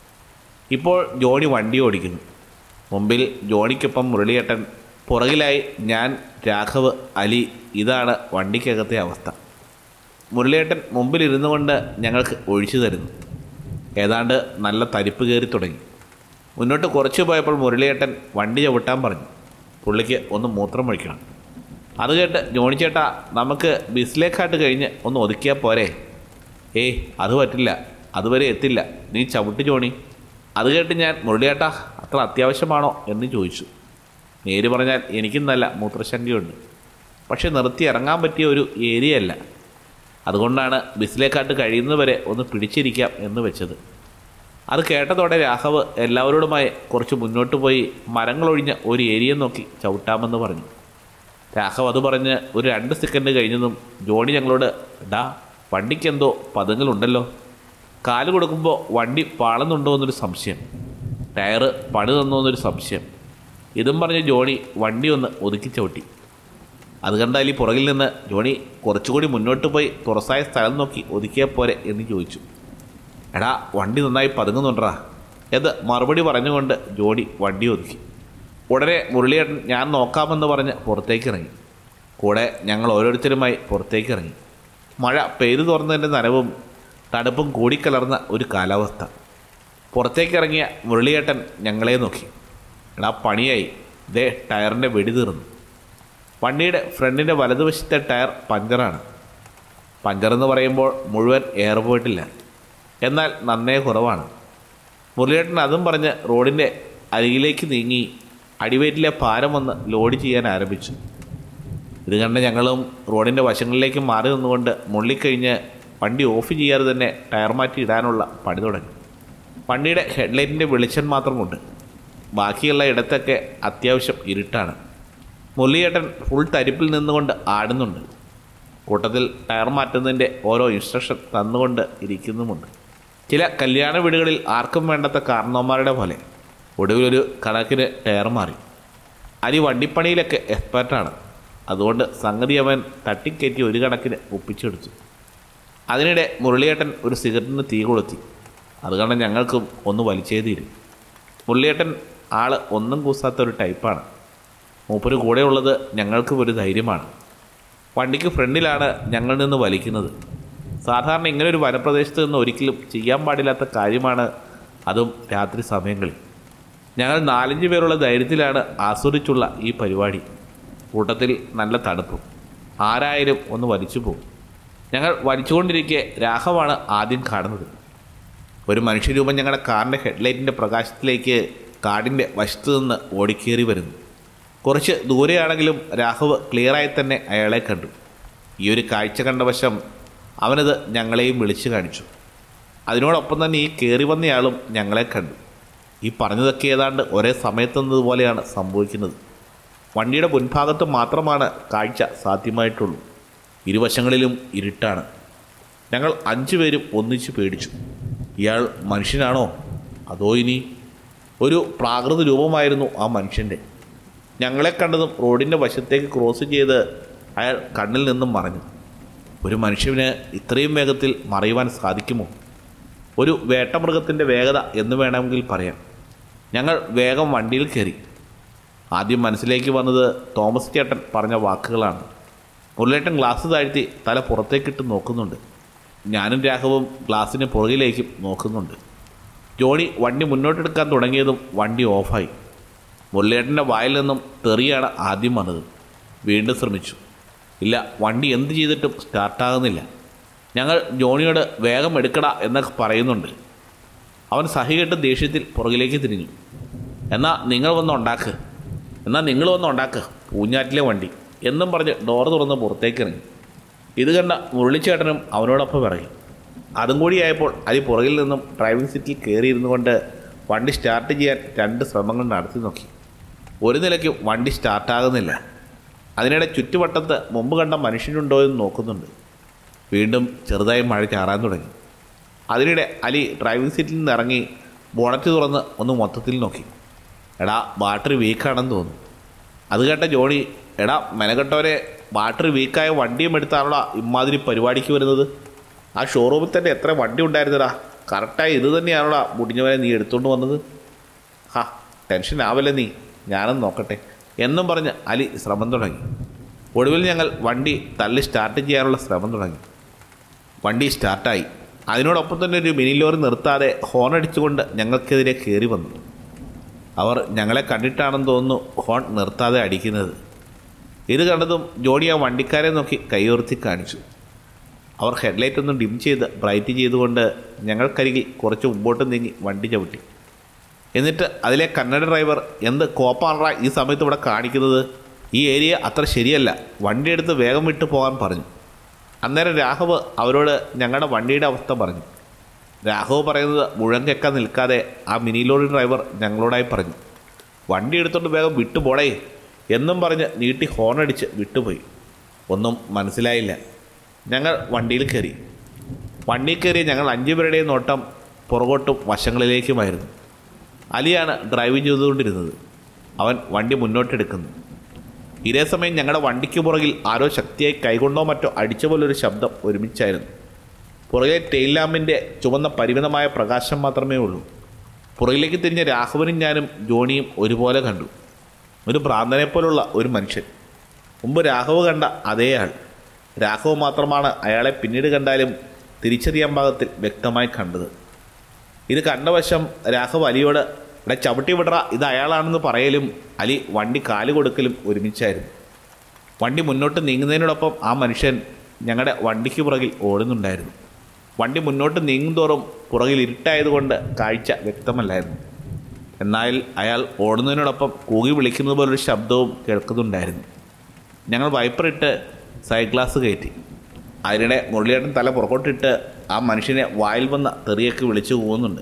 A: ഇപ്പോൾ ജോണി വണ്ടി ഓടിക്കുന്നു മുമ്പിൽ ജോണിക്കൊപ്പം മുരളിയേട്ടൻ പുറകിലായി ഞാൻ രാഘവ് അലി ഇതാണ് വണ്ടിക്കകത്തെ അവസ്ഥ മുരളിയേട്ടൻ മുമ്പിൽ ഇരുന്നു കൊണ്ട് ഞങ്ങൾക്ക് ഒഴിച്ചു തരുന്നു ഏതാണ്ട് നല്ല തരിപ്പ് കയറി തുടങ്ങി മുന്നോട്ട് കുറച്ച് പോയപ്പോൾ മുരളിയേട്ടൻ വണ്ടി ചവിട്ടാൻ പറഞ്ഞു പുള്ളിക്ക് ഒന്ന് മൂത്രം ഒഴിക്കണം അത് കേട്ട് ജോണി ചേട്ടാ നമുക്ക് ബിസിലേക്കാട്ട് കഴിഞ്ഞ് ഒന്ന് ഒതുക്കിയാൽ പോരെ ഏയ് അത് പറ്റില്ല അതുവരെ എത്തില്ല നീ ചവിട്ട് ജോണി അത് കേട്ട് ഞാൻ മുരളിയേട്ടാ അത്ര അത്യാവശ്യമാണോ എന്ന് ചോദിച്ചു നേര് പറഞ്ഞാൽ എനിക്കും നല്ല മൂത്രശങ്കയുണ്ട് പക്ഷെ നിർത്തി ഇറങ്ങാൻ പറ്റിയ ഒരു ഏരിയ അല്ല അതുകൊണ്ടാണ് ബിസിലേക്കാട്ട് കഴിയുന്നവരെ ഒന്ന് പിടിച്ചിരിക്കാം എന്ന് വെച്ചത് അത് കേട്ടതോടെ രാഘവ് എല്ലാവരോടുമായി കുറച്ച് മുന്നോട്ട് പോയി മരങ്ങളൊഴിഞ്ഞ ഒരു ഏരിയ നോക്കി ചവിട്ടാമെന്ന് പറഞ്ഞു രാഘവ് അത് പറഞ്ഞ് ഒരു രണ്ട് സെക്കൻഡ് കഴിഞ്ഞതും ജോണി ഞങ്ങളോട് ഡാ വണ്ടിക്കെന്തോ പതുങ്ങളുണ്ടല്ലോ കാല് കൊടുക്കുമ്പോൾ വണ്ടി പാളുന്നുണ്ടോ എന്നൊരു സംശയം ടയറ് പണി തന്നോ എന്നൊരു സംശയം ഇതും പറഞ്ഞ് ജോണി വണ്ടി ഒന്ന് ഒതുക്കി ചവിട്ടി അത് കണ്ടാൽ ഈ പുറകിൽ നിന്ന് ജോണി കുറച്ചുകൂടി മുന്നോട്ട് പോയി തുറസായ സ്ഥലം നോക്കി ഒതുക്കിയാൽ പോരെ എന്ന് ചോദിച്ചു എടാ വണ്ടി നന്നായി പതുങ്ങുന്നുണ്ടാ എന്ന് മറുപടി പറഞ്ഞുകൊണ്ട് ജോണി വണ്ടി ഒതുക്കി ഉടനെ മുരളിയേട്ടൻ ഞാൻ നോക്കാമെന്ന് പറഞ്ഞ് പുറത്തേക്ക് ഇറങ്ങി കൂടെ ഞങ്ങൾ ഓരോരുത്തരുമായി പുറത്തേക്ക് ഇറങ്ങി മഴ പെയ്തു തുറന്നതിൻ്റെ നനവും തണുപ്പും കൂടിക്കലർന്ന ഒരു കാലാവസ്ഥ പുറത്തേക്ക് ഇറങ്ങിയ മുരളിയേട്ടൻ ഞങ്ങളെ നോക്കി എടാ പണിയായി ദേ ടയറിൻ്റെ വെടി തീർന്നു വണ്ടിയുടെ ഫ്രണ്ടിൻ്റെ വലതുവശത്തെ ടയർ പഞ്ചറാണ് പഞ്ചറെന്ന് പറയുമ്പോൾ മുഴുവൻ എയർ പോയിട്ടില്ല എന്നാൽ നന്നേ കുറവാണ് മുരളിയേട്ടൻ അതും പറഞ്ഞ് റോഡിൻ്റെ അരികിലേക്ക് നീങ്ങി അടിവയറ്റിലെ ഭാരം വന്ന് ലോഡ് ചെയ്യാൻ ആരംഭിച്ചു ഇത് കണ്ട് ഞങ്ങളും റോഡിൻ്റെ വശങ്ങളിലേക്ക് മാറി നിന്നുകൊണ്ട് മുള്ളിക്കഴിഞ്ഞ് വണ്ടി ഓഫ് ചെയ്യാതെ തന്നെ ടയർ മാറ്റി ഇടാനുള്ള പണി തുടങ്ങി വണ്ടിയുടെ ഹെഡ്ലൈറ്റിൻ്റെ വെളിച്ചം മാത്രമുണ്ട് ബാക്കിയുള്ള ഇടത്തൊക്കെ അത്യാവശ്യം ഇരുട്ടാണ് മുരളിയേട്ടൻ ഫുൾ തരിപ്പിൽ നിന്നുകൊണ്ട് ആടുന്നുണ്ട് കൂട്ടത്തിൽ ടയർ മാറ്റുന്നതിൻ്റെ ഓരോ ഇൻസ്ട്രക്ഷൻ തന്നുകൊണ്ട് ഇരിക്കുന്നുമുണ്ട് ചില കല്യാണ വീടുകളിൽ ആർക്കും വേണ്ടാത്ത കാരണവന്മാരുടെ പോലെ ഒടുവിലൊരു കണക്കിന് ടയർ മാറി അരി വണ്ടിപ്പണിയിലൊക്കെ എക്സ്പെർട്ടാണ് അതുകൊണ്ട് സംഗതി അവൻ തട്ടിക്കയറ്റി ഒരു കണക്കിന് ഒപ്പിച്ചെടുത്തു അതിനിടെ മുരളിയേട്ടൻ ഒരു സിഗരറ്റിന് തീ കൊളുത്തി അത് കണ്ട് ഞങ്ങൾക്കും ഒന്ന് വലിച്ചേ തീരും മുരളിയേട്ടൻ ആള് ഒന്നും കൂസാത്ത ഒരു ടൈപ്പാണ് മൂപ്പര് കൂടെയുള്ളത് ഞങ്ങൾക്കും ഒരു ധൈര്യമാണ് വണ്ടിക്ക് ഫ്രണ്ടിലാണ് ഞങ്ങളിൽ നിന്ന് വലിക്കുന്നത് സാധാരണ ഇങ്ങനെ ഒരു വനപ്രദേശത്ത് നിന്ന് ഒരിക്കലും ചെയ്യാൻ പാടില്ലാത്ത കാര്യമാണ് അതും രാത്രി സമയങ്ങളിൽ ഞങ്ങൾ നാലഞ്ച് പേരുള്ള ധൈര്യത്തിലാണ് ആസ്വദിച്ചുള്ള ഈ പരിപാടി കൂട്ടത്തിൽ നല്ല തണുപ്പും ആരായാലും ഒന്ന് വലിച്ചു പോകും ഞങ്ങൾ വലിച്ചുകൊണ്ടിരിക്കെ രാഘവാണ് ആദ്യം കാണുന്നത് ഒരു മനുഷ്യരൂപം ഞങ്ങളുടെ കാറിൻ്റെ ഹെഡ്ലൈറ്റിൻ്റെ പ്രകാശത്തിലേക്ക് കാടിൻ്റെ വശത്തു നിന്ന് ഓടിക്കേറി വരുന്നു കുറച്ച് ദൂരെയാണെങ്കിലും രാഘവ് ക്ലിയറായി തന്നെ അയാളെ കണ്ടു ഈ ഒരു കാഴ്ച കണ്ട വശം അവനത് ഞങ്ങളെയും വിളിച്ചു കാണിച്ചു അതിനോടൊപ്പം തന്നെ ഈ കയറി വന്നയാളും ഞങ്ങളെ കണ്ടു ഈ പറഞ്ഞതൊക്കെ ഏതാണ്ട് ഒരേ സമയത്തെന്നതുപോലെയാണ് സംഭവിക്കുന്നത് വണ്ടിയുടെ മുൻഭാഗത്ത് മാത്രമാണ് കാഴ്ച സാധ്യമായിട്ടുള്ളൂ ഇരുവശങ്ങളിലും ഇരുട്ടാണ് ഞങ്ങൾ അഞ്ചു പേരും ഒന്നിച്ച് പേടിച്ചു ഇയാൾ മനുഷ്യനാണോ അതോ ഇനി ഒരു പ്രാകൃത രൂപമായിരുന്നു ആ മനുഷ്യൻ്റെ ഞങ്ങളെ കണ്ടതും റോഡിൻ്റെ വശത്തേക്ക് ക്രോസ് ചെയ്ത് അയാൾ കണ്ണിൽ നിന്നും മറഞ്ഞു ഒരു മനുഷ്യന് ഇത്രയും വേഗത്തിൽ മറയുവാൻ സാധിക്കുമോ ഒരു വേട്ടമൃഗത്തിൻ്റെ വേഗത എന്ന് വേണമെങ്കിൽ പറയാം ഞങ്ങൾ വേഗം വണ്ടിയിൽ കയറി ആദ്യം മനസ്സിലേക്ക് വന്നത് തോമസ് ചേട്ടൻ പറഞ്ഞ വാക്കുകളാണ് മുരളേട്ടൻ ഗ്ലാസ് താഴ്ത്തി തല പുറത്തേക്കിട്ട് നോക്കുന്നുണ്ട് ഞാനും രാഘവും ഗ്ലാസിന് പുറകിലേക്കും നോക്കുന്നുണ്ട് ജോണി വണ്ടി മുന്നോട്ടെടുക്കാൻ തുടങ്ങിയതും വണ്ടി ഓഫായി മുരളിയേട്ടൻ്റെ വായിൽ നിന്നും തെറിയാണ് ആദ്യം വന്നത് വീണ്ടും ശ്രമിച്ചു ഇല്ല വണ്ടി എന്ത് ചെയ്തിട്ടും സ്റ്റാർട്ടാകുന്നില്ല ഞങ്ങൾ ജോണിയോട് വേഗം എടുക്കടാ എന്നൊക്കെ പറയുന്നുണ്ട് അവൻ സഹികെട്ട് ദേഷ്യത്തിൽ പുറകിലേക്ക് തിരിഞ്ഞു എന്നാൽ നിങ്ങൾ വന്ന് ഉണ്ടാക്ക് എന്നാൽ നിങ്ങൾ വന്ന് ഉണ്ടാക്ക് പൂഞ്ഞാറ്റിലെ വണ്ടി എന്നും പറഞ്ഞ് ഡോർ തുറന്ന് പുറത്തേക്ക് ഇറങ്ങി ഇത് കണ്ട മുരളിച്ചേട്ടനും അവനോടൊപ്പം ഇറങ്ങി അതും കൂടിയായപ്പോൾ അതി പുറകിൽ നിന്നും ഡ്രൈവിംഗ് സീറ്റിൽ കയറിയിരുന്നു കൊണ്ട് വണ്ടി സ്റ്റാർട്ട് ചെയ്യാൻ രണ്ട് ശ്രമങ്ങൾ നടത്തി നോക്കി ഒരു നിലയ്ക്ക് വണ്ടി സ്റ്റാർട്ടാകുന്നില്ല അതിനിടെ ചുറ്റുവട്ടത്ത് മുമ്പ് കണ്ട മനുഷ്യനുണ്ടോ എന്ന് നോക്കുന്നുണ്ട് വീണ്ടും ചെറുതായി മഴ ചാറാൻ തുടങ്ങി അതിനിടെ അലി ഡ്രൈവിംഗ് സീറ്റിൽ നിന്ന് ഇറങ്ങി ബോണറ്റ് തുറന്ന് ഒന്ന് മൊത്തത്തിൽ നോക്കി എടാ ബാറ്ററി വീക്കാണെന്ന് തോന്നുന്നു അത് കേട്ട ജോണി എടാ മെനക്കെട്ടവരെ ബാറ്ററി വീക്കായ വണ്ടിയും എടുത്താണല്ലോ ഇമാതിരി പരിപാടിക്ക് വരുന്നത് ആ ഷോറൂമിൽ തന്നെ എത്ര വണ്ടി ഉണ്ടായിരുന്നടാ കറക്റ്റായി ഇത് തന്നെയാണോടാ മുടിഞ്ഞവരെ നീ എടുത്തുകൊണ്ട് വന്നത് ഹാ ടെൻഷൻ ആവല്ലേ നീ ഞാനൊന്ന് നോക്കട്ടെ എന്നും പറഞ്ഞ് അലി ശ്രമം തുടങ്ങി ഒടുവിൽ ഞങ്ങൾ വണ്ടി തള്ളി സ്റ്റാർട്ട് ചെയ്യാനുള്ള ശ്രമം തുടങ്ങി വണ്ടി സ്റ്റാർട്ടായി അതിനോടൊപ്പം തന്നെ ഒരു മിനി ലോറി നിർത്താതെ ഹോൺ അടിച്ചുകൊണ്ട് ഞങ്ങൾക്കെതിരെ കയറി വന്നു അവർ ഞങ്ങളെ കണ്ടിട്ടാണെന്ന് തോന്നുന്നു ഹോൺ നിർത്താതെ അടിക്കുന്നത് ഇത് കണ്ടതും ജോണി ആ വണ്ടിക്കാരെ നോക്കി കൈയുയർത്തി കാണിച്ചു അവർ ഹെഡ്ലൈറ്റ് ഒന്ന് ഡിം ചെയ്ത് ബ്രൈറ്റ് ചെയ്തുകൊണ്ട് ഞങ്ങൾക്കരികിൽ കുറച്ച് മുമ്പോട്ട് നീങ്ങി വണ്ടി ചവിട്ടി എന്നിട്ട് അതിലെ കന്നഡ ഡ്രൈവർ എന്ത് കോപ്പാണറ ഈ സമയത്ത് ഇവിടെ കാണിക്കുന്നത് ഈ ഏരിയ അത്ര ശരിയല്ല വണ്ടി എടുത്ത് വേഗം വിട്ടു പോകാൻ പറഞ്ഞു അന്നേരം രാഘവ് അവരോട് ഞങ്ങളുടെ വണ്ടിയുടെ അവസ്ഥ പറഞ്ഞു രാഘവ് പറയുന്നത് മുഴം കേൾക്കാൻ നിൽക്കാതെ ആ മിനി ലോറി ഡ്രൈവർ ഞങ്ങളോടായി പറഞ്ഞു വണ്ടി എടുത്തോണ്ട് വേഗം വിട്ടുപോടേ എന്നും പറഞ്ഞ് നീട്ടി ഹോണടിച്ച് വിട്ടുപോയി ഒന്നും മനസ്സിലായില്ല ഞങ്ങൾ വണ്ടിയിൽ കയറി വണ്ടിയിൽ കയറി ഞങ്ങൾ അഞ്ചുപേരുടെയും നോട്ടം പുറകോട്ടും വശങ്ങളിലേക്കുമായിരുന്നു അലിയാണ് ഡ്രൈവിംഗ് ചെയ്തുകൊണ്ടിരുന്നത് അവൻ വണ്ടി മുന്നോട്ടെടുക്കുന്നു ഇതേ സമയം ഞങ്ങളുടെ വണ്ടിക്ക് പുറകിൽ ആരോ ശക്തിയായി കൈകൊണ്ടോ മറ്റോ അടിച്ച പോലൊരു ശബ്ദം ഒരുമിച്ചായിരുന്നു പുറകെ ടെയിൽ ലാമ്പിൻ്റെ ചുവന്ന പരിമിതമായ പ്രകാശം മാത്രമേ ഉള്ളൂ പുറകിലേക്ക് തിരിഞ്ഞ രാഘവനും ഞാനും ജോണിയും ഒരുപോലെ കണ്ടു ഒരു ഭ്രാന്തനെ പോലുള്ള ഒരു മനുഷ്യൻ മുമ്പ് രാഘവ് കണ്ട അതേ ആൾ രാഘവ് മാത്രമാണ് അയാളെ പിന്നീട് കണ്ടാലും തിരിച്ചറിയാൻ പാകത്തിൽ വ്യക്തമായി കണ്ടത് ഇത് കണ്ട വശം രാഘവ് അലിയോട് എടാ ചവിട്ടി വിടറ ഇത് അയാളാണെന്ന് പറയലും അലി വണ്ടി കാല് കൊടുക്കലും ഒരുമിച്ചായിരുന്നു വണ്ടി മുന്നോട്ട് നീങ്ങുന്നതിനോടൊപ്പം ആ മനുഷ്യൻ ഞങ്ങളുടെ വണ്ടിക്ക് പുറകിൽ ഓടുന്നുണ്ടായിരുന്നു വണ്ടി മുന്നോട്ട് നീങ്ങുന്തോറും പുറകിൽ ഇരുട്ടായതുകൊണ്ട് കാഴ്ച വ്യക്തമല്ലായിരുന്നു എന്നാൽ അയാൾ ഓടുന്നതിനോടൊപ്പം കൂകി വിളിക്കുന്നത് പോലൊരു ശബ്ദവും കേൾക്കുന്നുണ്ടായിരുന്നു ഞങ്ങൾ വൈപ്പറിട്ട് സൈഡ് ഗ്ലാസ് കയറ്റി അതിനിടെ മുരളിയേട്ടൻ തല പുറകോട്ടിട്ട് ആ മനുഷ്യനെ വായിൽ വന്ന തെറിയൊക്കെ വിളിച്ചു പോകുന്നുണ്ട്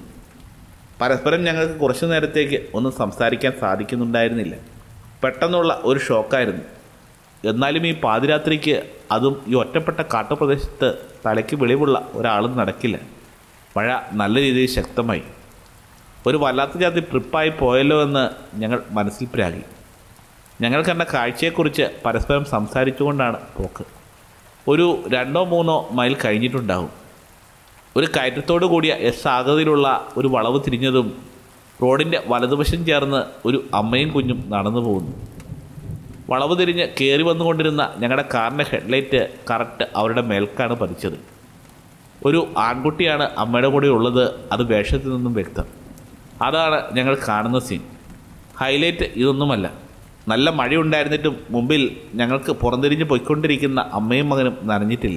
A: പരസ്പരം ഞങ്ങൾക്ക് കുറച്ചു നേരത്തേക്ക് ഒന്നും സംസാരിക്കാൻ സാധിക്കുന്നുണ്ടായിരുന്നില്ല പെട്ടെന്നുള്ള ഒരു ഷോക്കായിരുന്നു എന്നാലും ഈ പാതിരാത്രിക്ക് അതും ഈ ഒറ്റപ്പെട്ട കാട്ടുപ്രദേശത്ത് തലയ്ക്ക് വെളിവുള്ള ഒരാളും നടക്കില്ല മഴ നല്ല രീതിയിൽ ശക്തമായി ഒരു വല്ലാത്ത ജാതി ട്രിപ്പായി പോയല്ലോ എന്ന് ഞങ്ങൾ മനസ്സിൽ പ്രാഗി ഞങ്ങൾ കണ്ട കാഴ്ചയെക്കുറിച്ച് പരസ്പരം സംസാരിച്ചുകൊണ്ടാണ് പോക്ക് ഒരു രണ്ടോ മൂന്നോ മൈൽ കഴിഞ്ഞിട്ടുണ്ടാകും ഒരു കയറ്റത്തോടു കൂടിയ എസ് ആകൃതിയിലുള്ള ഒരു വളവ് തിരിഞ്ഞതും റോഡിൻ്റെ വലതുവശം ചേർന്ന് ഒരു അമ്മയും കുഞ്ഞും നടന്നു പോകുന്നു വളവ് തിരിഞ്ഞ് കയറി വന്നുകൊണ്ടിരുന്ന ഞങ്ങളുടെ കാറിൻ്റെ ഹെഡ്ലൈറ്റ് കറക്റ്റ് അവരുടെ മേൽക്കാണ് പതിച്ചത് ഒരു ആൺകുട്ടിയാണ് അമ്മയുടെ കൂടെ ഉള്ളത് അത് വേഷത്തിൽ നിന്നും വ്യക്തം അതാണ് ഞങ്ങൾ കാണുന്ന സീൻ ഹൈലൈറ്റ് ഇതൊന്നുമല്ല നല്ല മഴയുണ്ടായിരുന്നിട്ടും മുമ്പിൽ ഞങ്ങൾക്ക് പുറംതിരിഞ്ഞ് പൊയ്ക്കൊണ്ടിരിക്കുന്ന അമ്മയും മകനും നനഞ്ഞിട്ടില്ല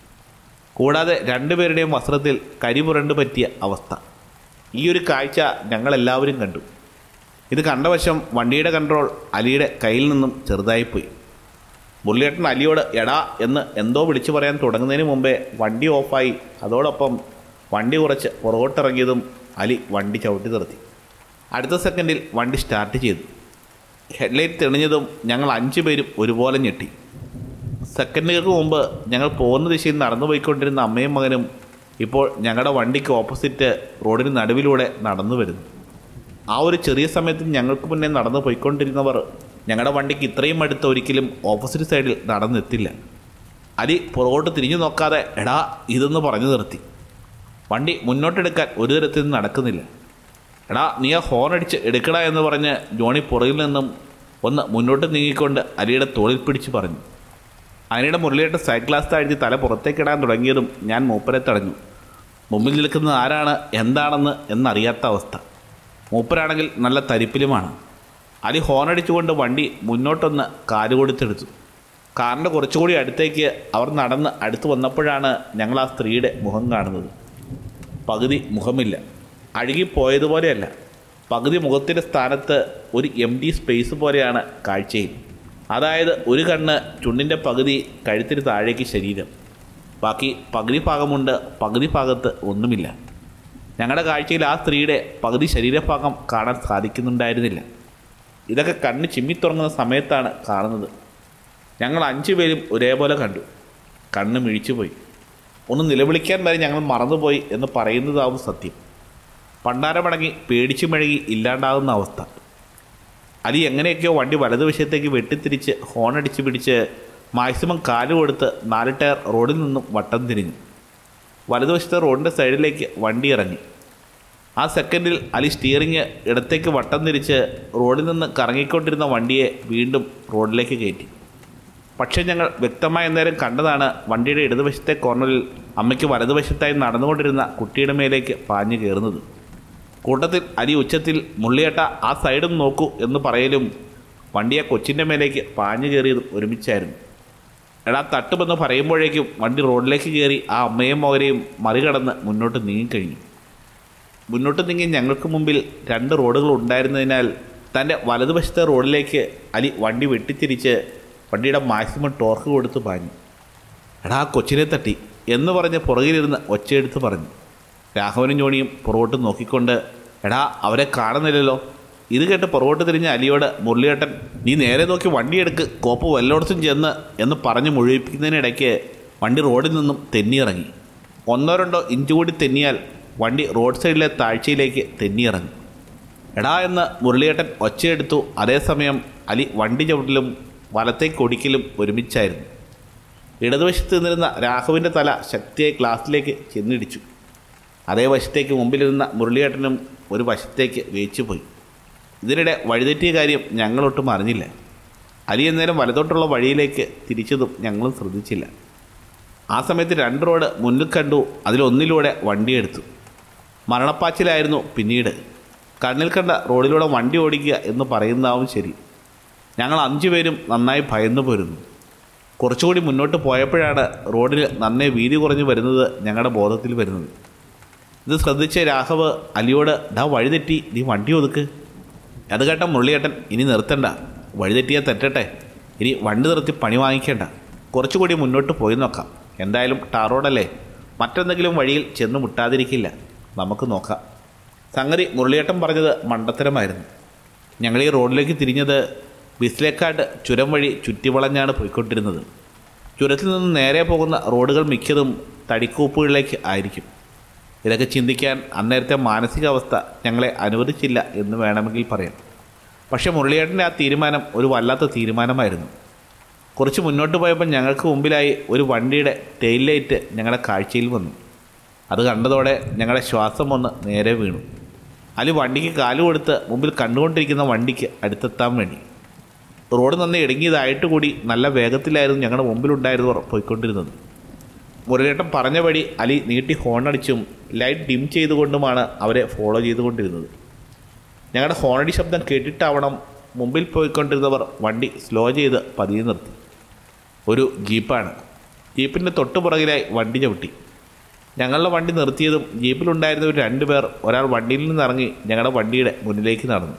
A: കൂടാതെ രണ്ടുപേരുടെയും വസ്ത്രത്തിൽ കരി പുരണ്ട് പറ്റിയ അവസ്ഥ ഈ ഒരു കാഴ്ച ഞങ്ങളെല്ലാവരും കണ്ടു ഇത് കണ്ട വശം വണ്ടിയുടെ കൺട്രോൾ അലിയുടെ കയ്യിൽ നിന്നും ചെറുതായിപ്പോയി മുരളിയേട്ടൻ അലിയോട് എടാ എന്ന് എന്തോ വിളിച്ചു പറയാൻ തുടങ്ങുന്നതിന് മുമ്പേ വണ്ടി ഓഫായി അതോടൊപ്പം വണ്ടി കുറച്ച് പുറകോട്ടിറങ്ങിയതും അലി വണ്ടി ചവിട്ടി നിർത്തി അടുത്ത സെക്കൻഡിൽ വണ്ടി സ്റ്റാർട്ട് ചെയ്തു ഹെഡ്ലൈറ്റ് തെളിഞ്ഞതും ഞങ്ങൾ അഞ്ചു പേരും ഒരുപോലെ ഞെട്ടി സെക്കൻഡുകൾക്ക് മുമ്പ് ഞങ്ങൾ പോകുന്ന ദിശയിൽ നടന്നു പോയിക്കൊണ്ടിരുന്ന അമ്മയും മകനും ഇപ്പോൾ ഞങ്ങളുടെ വണ്ടിക്ക് ഓപ്പോസിറ്റ് റോഡിന് നടുവിലൂടെ നടന്നു വരുന്നു ആ ഒരു ചെറിയ സമയത്ത് ഞങ്ങൾക്ക് മുന്നേ നടന്നു പോയിക്കൊണ്ടിരുന്നവർ ഞങ്ങളുടെ വണ്ടിക്ക് ഇത്രയും അടുത്ത് ഒരിക്കലും ഓപ്പോസിറ്റ് സൈഡിൽ നടന്നെത്തില്ല അലി പുറകോട്ട് തിരിഞ്ഞു നോക്കാതെ എടാ ഇതെന്ന് പറഞ്ഞു നിർത്തി വണ്ടി മുന്നോട്ടെടുക്കാൻ ഒരു തരത്തിൽ നിന്ന് നടക്കുന്നില്ല എടാ നീ ആ ഹോൺ അടിച്ച് എടുക്കടാ എന്ന് പറഞ്ഞ് ജോണി പുറകിൽ നിന്നും ഒന്ന് മുന്നോട്ട് നീങ്ങിക്കൊണ്ട് അലിയുടെ തോളിൽ പിടിച്ച് പറഞ്ഞു അനിയുടെ മുരളിയായിട്ട് സൈഡ് ഗ്ലാസ് താഴ്ത്തി തല പുറത്തേക്കിടാൻ തുടങ്ങിയതും ഞാൻ മൂപ്പരെ തടഞ്ഞു മുമ്പിൽ നിൽക്കുന്നത് ആരാണ് എന്താണെന്ന് എന്നറിയാത്ത അവസ്ഥ മൂപ്പരാണെങ്കിൽ നല്ല തരിപ്പിലുമാണ് അലി ഹോണടിച്ചുകൊണ്ട് വണ്ടി മുന്നോട്ടൊന്ന് കാലുകൊടുത്തെടുത്തു കാറിൻ്റെ കുറച്ചുകൂടി അടുത്തേക്ക് അവർ നടന്ന് അടുത്ത് വന്നപ്പോഴാണ് ഞങ്ങൾ ആ സ്ത്രീയുടെ മുഖം കാണുന്നത് പകുതി മുഖമില്ല അഴുകിപ്പോയതുപോലെയല്ല പകുതി മുഖത്തിൻ്റെ സ്ഥാനത്ത് ഒരു എം ഡി സ്പേസ് പോലെയാണ് കാഴ്ചയിൽ അതായത് ഒരു കണ്ണ് ചുണ്ടിൻ്റെ പകുതി കഴുത്തിന് താഴേക്ക് ശരീരം ബാക്കി പകുതി ഭാഗമുണ്ട് പകുതി ഭാഗത്ത് ഒന്നുമില്ല ഞങ്ങളുടെ കാഴ്ചയിൽ ആ സ്ത്രീയുടെ പകുതി ശരീരഭാഗം കാണാൻ സാധിക്കുന്നുണ്ടായിരുന്നില്ല ഇതൊക്കെ കണ്ണ് ചിമ്മിത്തുറങ്ങുന്ന സമയത്താണ് കാണുന്നത് ഞങ്ങൾ അഞ്ചു പേരും ഒരേപോലെ കണ്ടു കണ്ണ് മിഴിച്ചുപോയി ഒന്ന് നിലവിളിക്കാൻ വരെ ഞങ്ങൾ മറന്നുപോയി എന്ന് പറയുന്നതാവും സത്യം പണ്ടാരമടങ്ങി പേടിച്ചു മഴകി ഇല്ലാണ്ടാകുന്ന അവസ്ഥ അലി എങ്ങനെയൊക്കെയോ വണ്ടി വലതുവശത്തേക്ക് വെട്ടിത്തിരിച്ച് ഹോണടിച്ച് പിടിച്ച് മാക്സിമം കാല് കൊടുത്ത് നാല് ടയർ റോഡിൽ നിന്നും വട്ടം തിരിഞ്ഞു വലതുവശത്തെ റോഡിൻ്റെ സൈഡിലേക്ക് വണ്ടി ഇറങ്ങി ആ സെക്കൻഡിൽ അലി സ്റ്റിയറിങ് ഇടത്തേക്ക് വട്ടം തിരിച്ച് റോഡിൽ നിന്ന് കറങ്ങിക്കൊണ്ടിരുന്ന വണ്ടിയെ വീണ്ടും റോഡിലേക്ക് കയറ്റി പക്ഷേ ഞങ്ങൾ വ്യക്തമായ നേരം കണ്ടതാണ് വണ്ടിയുടെ ഇടതുവശത്തെ കോർണറിൽ അമ്മയ്ക്ക് വലതുവശത്തായി നടന്നുകൊണ്ടിരുന്ന കുട്ടിയുടെ മേലേക്ക് പാഞ്ഞു കയറുന്നത് കൂട്ടത്തിൽ അരി ഉച്ചത്തിൽ മുള്ളിയേട്ട ആ സൈഡും നോക്കൂ എന്ന് പറയലും വണ്ടിയെ കൊച്ചിൻ്റെ മേലേക്ക് പാഞ്ഞു കയറിയതും ഒരുമിച്ചായിരുന്നു എടാ തട്ടുമെന്ന് പറയുമ്പോഴേക്കും വണ്ടി റോഡിലേക്ക് കയറി ആ അമ്മയും മകരെയും മറികടന്ന് മുന്നോട്ട് നീങ്ങിക്കഴിഞ്ഞു മുന്നോട്ട് നീങ്ങി ഞങ്ങൾക്ക് മുമ്പിൽ രണ്ട് റോഡുകൾ ഉണ്ടായിരുന്നതിനാൽ തൻ്റെ വലതുവശത്തെ റോഡിലേക്ക് അലി വണ്ടി വെട്ടിത്തിരിച്ച് വണ്ടിയുടെ മാക്സിമം ടോർക്ക് കൊടുത്ത് പാഞ്ഞു എടാ ആ കൊച്ചിനെ തട്ടി എന്ന് പറഞ്ഞ് പുറകിലിരുന്ന് ഒച്ചയെടുത്ത് പറഞ്ഞു രാഘവനും ജോണിയും പുറകോട്ട് നോക്കിക്കൊണ്ട് എടാ അവരെ കാണുന്നില്ലല്ലോ ഇത് കേട്ട് പുറകോട്ട് തിരിഞ്ഞ അലിയോട് മുരളിയേട്ടൻ നീ നേരെ നോക്കി വണ്ടി എടുക്ക് കോപ്പ് വല്ലോടത്തും ചെന്ന് എന്ന് പറഞ്ഞ് മുഴുവിപ്പിക്കുന്നതിനിടയ്ക്ക് വണ്ടി റോഡിൽ നിന്നും തെന്നിയിറങ്ങി ഒന്നോ രണ്ടോ ഇഞ്ച് കൂടി തെന്നിയാൽ വണ്ടി റോഡ് സൈഡിലെ താഴ്ചയിലേക്ക് തെന്നിയിറങ്ങി എടാ എന്ന് മുരളിയേട്ടൻ ഒച്ചയെടുത്തു അതേസമയം അലി വണ്ടി ചവിട്ടിലും വലത്തേക്ക് ഒടിക്കലും ഒരുമിച്ചായിരുന്നു ഇടതുവശത്ത് നിന്നിരുന്ന രാഘവിൻ്റെ തല ശക്തിയായി ഗ്ലാസ്സിലേക്ക് ചെന്നിടിച്ചു അതേ വശത്തേക്ക് മുമ്പിലിരുന്ന മുരളിയേട്ടനും ഒരു വശത്തേക്ക് വേച്ചുപോയി ഇതിനിടെ വഴിതെറ്റിയ കാര്യം ഞങ്ങളൊട്ടും അറിഞ്ഞില്ല അലി അന്നേരം വലതോട്ടുള്ള വഴിയിലേക്ക് തിരിച്ചതും ഞങ്ങളും ശ്രദ്ധിച്ചില്ല ആ സമയത്ത് രണ്ട് റോഡ് മുന്നിൽ കണ്ടു അതിലൊന്നിലൂടെ വണ്ടിയെടുത്തു മരണപ്പാച്ചിലായിരുന്നു പിന്നീട് കണ്ണിൽ കണ്ട റോഡിലൂടെ വണ്ടി ഓടിക്കുക എന്ന് പറയുന്നതാവും ശരി ഞങ്ങൾ അഞ്ചു പേരും നന്നായി ഭയന്നു പോരുന്നു കുറച്ചുകൂടി മുന്നോട്ട് പോയപ്പോഴാണ് റോഡിൽ നന്നേ വീതി കുറഞ്ഞു വരുന്നത് ഞങ്ങളുടെ ബോധത്തിൽ വരുന്നത് ഇത് ശ്രദ്ധിച്ച രാഘവ് അലിയോട് ഡാ വഴിതെറ്റി നീ വണ്ടി ഒതുക്ക് അത് കേട്ട മുരളിയേട്ടൻ ഇനി നിർത്തണ്ട വഴിതെറ്റിയാൽ തെറ്റട്ടെ ഇനി വണ്ടി നിർത്തി പണി വാങ്ങിക്കേണ്ട കുറച്ചുകൂടി മുന്നോട്ട് പോയി നോക്കാം എന്തായാലും ടാർ റോഡല്ലേ മറ്റെന്തെങ്കിലും വഴിയിൽ ചെന്ന് മുട്ടാതിരിക്കില്ല നമുക്ക് നോക്കാം സംഗതി മുരളിയേട്ടൻ പറഞ്ഞത് മണ്ടത്തരമായിരുന്നു ഞങ്ങൾ ഈ റോഡിലേക്ക് തിരിഞ്ഞത് ബിസ്ലേക്കാട് ചുരം വഴി ചുറ്റിവളഞ്ഞാണ് പോയിക്കൊണ്ടിരുന്നത് ചുരത്തിൽ നിന്ന് നേരെ പോകുന്ന റോഡുകൾ മിക്കതും തടിക്കൂപ്പുകളിലേക്ക് ആയിരിക്കും ഇതൊക്കെ ചിന്തിക്കാൻ അന്നേരത്തെ മാനസികാവസ്ഥ ഞങ്ങളെ അനുവദിച്ചില്ല എന്ന് വേണമെങ്കിൽ പറയാം പക്ഷേ മുരളിയേട്ടൻ്റെ ആ തീരുമാനം ഒരു വല്ലാത്ത തീരുമാനമായിരുന്നു കുറച്ച് മുന്നോട്ട് പോയപ്പോൾ ഞങ്ങൾക്ക് മുമ്പിലായി ഒരു വണ്ടിയുടെ ടെയിൽ ലൈറ്റ് ഞങ്ങളുടെ കാഴ്ചയിൽ വന്നു അത് കണ്ടതോടെ ഞങ്ങളുടെ ശ്വാസം ഒന്ന് നേരെ വീണു അലി വണ്ടിക്ക് കാല് കൊടുത്ത് മുമ്പിൽ കണ്ടുകൊണ്ടിരിക്കുന്ന വണ്ടിക്ക് അടുത്തെത്താൻ വേണ്ടി റോഡ് നന്നെ ഇടുങ്ങിയതായിട്ട് കൂടി നല്ല വേഗത്തിലായിരുന്നു ഞങ്ങളുടെ മുമ്പിലുണ്ടായിരുന്നവർ പോയിക്കൊണ്ടിരുന്നത് മുരളേട്ടൻ പറഞ്ഞ വഴി അലി നീട്ടി ഹോണടിച്ചും ലൈറ്റ് ഡിം ചെയ്തുകൊണ്ടുമാണ് അവരെ ഫോളോ ചെയ്തുകൊണ്ടിരുന്നത് ഞങ്ങളുടെ ഹോണടി ശബ്ദം കേട്ടിട്ടാവണം മുമ്പിൽ പോയിക്കൊണ്ടിരുന്നവർ വണ്ടി സ്ലോ ചെയ്ത് പതിയെ നിർത്തി ഒരു ജീപ്പാണ് ജീപ്പിൻ്റെ തൊട്ടു പുറകിലായി വണ്ടി ചവിട്ടി ഞങ്ങളുടെ വണ്ടി നിർത്തിയതും ജീപ്പിലുണ്ടായിരുന്ന ഒരു രണ്ടുപേർ ഒരാൾ വണ്ടിയിൽ നിന്ന് ഇറങ്ങി ഞങ്ങളുടെ വണ്ടിയുടെ മുന്നിലേക്ക് നടന്നു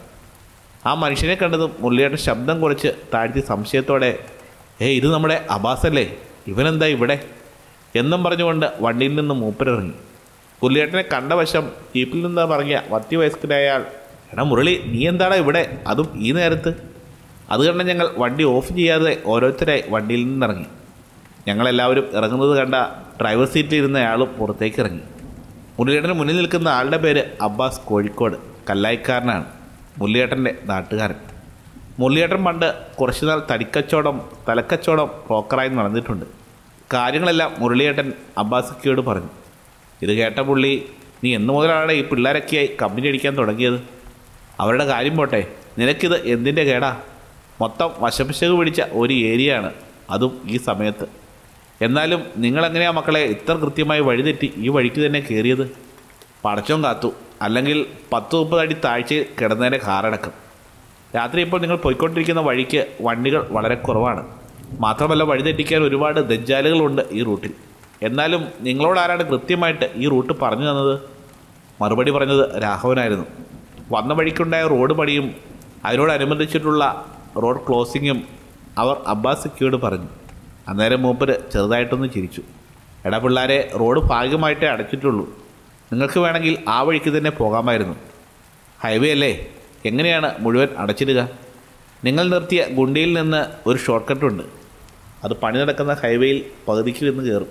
A: ആ മനുഷ്യനെ കണ്ടതും മുരളിയേട്ടൻ ശബ്ദം കുറച്ച് താഴ്ത്തി സംശയത്തോടെ ഏ ഇത് നമ്മുടെ അബാസല്ലേ ഇവനെന്താ ഇവിടെ എന്നും പറഞ്ഞുകൊണ്ട് വണ്ടിയിൽ നിന്ന് മൂപ്പരിറങ്ങി മുരളിയേട്ടനെ കണ്ട വശം ജീപ്പിൽ നിന്ന് പറഞ്ഞ മധ്യവയസ്കനായ ആൾ എടാ മുരളി നീ എന്താടാ ഇവിടെ അതും ഈ നേരത്ത് അത് കണ്ട ഞങ്ങൾ വണ്ടി ഓഫ് ചെയ്യാതെ ഓരോരുത്തരായി വണ്ടിയിൽ നിന്നിറങ്ങി ഞങ്ങളെല്ലാവരും ഇറങ്ങുന്നത് കണ്ട ഡ്രൈവർ സീറ്റിൽ ഇരുന്ന ആളും പുറത്തേക്ക് ഇറങ്ങി മുരളിയേട്ടന് മുന്നിൽ നിൽക്കുന്ന ആളുടെ പേര് അബ്ബാസ് കോഴിക്കോട് കല്ലായിക്കാരനാണ് മുരളിയേട്ടൻ്റെ നാട്ടുകാരൻ മുരളിയേട്ടൻ പണ്ട് കുറച്ചുനാൾ തടിക്കച്ചവടം തലക്കച്ചവടം ബ്രോക്കറായി നടന്നിട്ടുണ്ട് കാര്യങ്ങളെല്ലാം മുരളിയേട്ടൻ അബ്ബാസിക്കയോട് പറഞ്ഞു ഇത് കേട്ട പുള്ളി നീ എന്നു മുതലാണ് ഈ പിള്ളേരൊക്കെയായി കമ്പനി അടിക്കാൻ തുടങ്ങിയത് അവരുടെ കാര്യം പോട്ടെ നിനക്കിത് എന്തിൻ്റെ കേടാ മൊത്തം വശപിശക് പിടിച്ച ഒരു ഏരിയയാണ് അതും ഈ സമയത്ത് എന്നാലും നിങ്ങളെങ്ങനെയാ മക്കളെ ഇത്ര കൃത്യമായി വഴിതെറ്റി ഈ വഴിക്ക് തന്നെ കയറിയത് പടച്ചോൻ കാത്തു അല്ലെങ്കിൽ പത്ത് മുപ്പത് അടി താഴ്ചയിൽ കിടന്നതിൻ്റെ കാറടക്കം രാത്രി ഇപ്പോൾ നിങ്ങൾ പോയിക്കൊണ്ടിരിക്കുന്ന വഴിക്ക് വണ്ടികൾ വളരെ കുറവാണ് മാത്രമല്ല വഴിതെറ്റിക്കാൻ ഒരുപാട് ദജ്ജാലുകളുണ്ട് ഈ റൂട്ടിൽ എന്നാലും നിങ്ങളോട് ആരാണ് കൃത്യമായിട്ട് ഈ റൂട്ട് പറഞ്ഞു തന്നത് മറുപടി പറഞ്ഞത് രാഘവനായിരുന്നു വന്ന വഴിക്കുണ്ടായ റോഡ് പണിയും അതിനോടനുബന്ധിച്ചിട്ടുള്ള റോഡ് ക്ലോസിങ്ങും അവർ അബ്ബാസിക്കയോട് പറഞ്ഞു അന്നേരം മൂപ്പര് ചെറുതായിട്ടൊന്ന് ചിരിച്ചു എടാ പിള്ളാരെ റോഡ് ഭാഗമായിട്ടേ അടച്ചിട്ടുള്ളൂ നിങ്ങൾക്ക് വേണമെങ്കിൽ ആ വഴിക്ക് തന്നെ പോകാമായിരുന്നു ഹൈവേ അല്ലേ എങ്ങനെയാണ് മുഴുവൻ അടച്ചിടുക നിങ്ങൾ നിർത്തിയ ഗുണ്ടിയിൽ നിന്ന് ഒരു ഷോർട്ട് കട്ടുണ്ട് അത് പണി നടക്കുന്ന ഹൈവേയിൽ പകുതിക്ക് നിന്ന് കയറും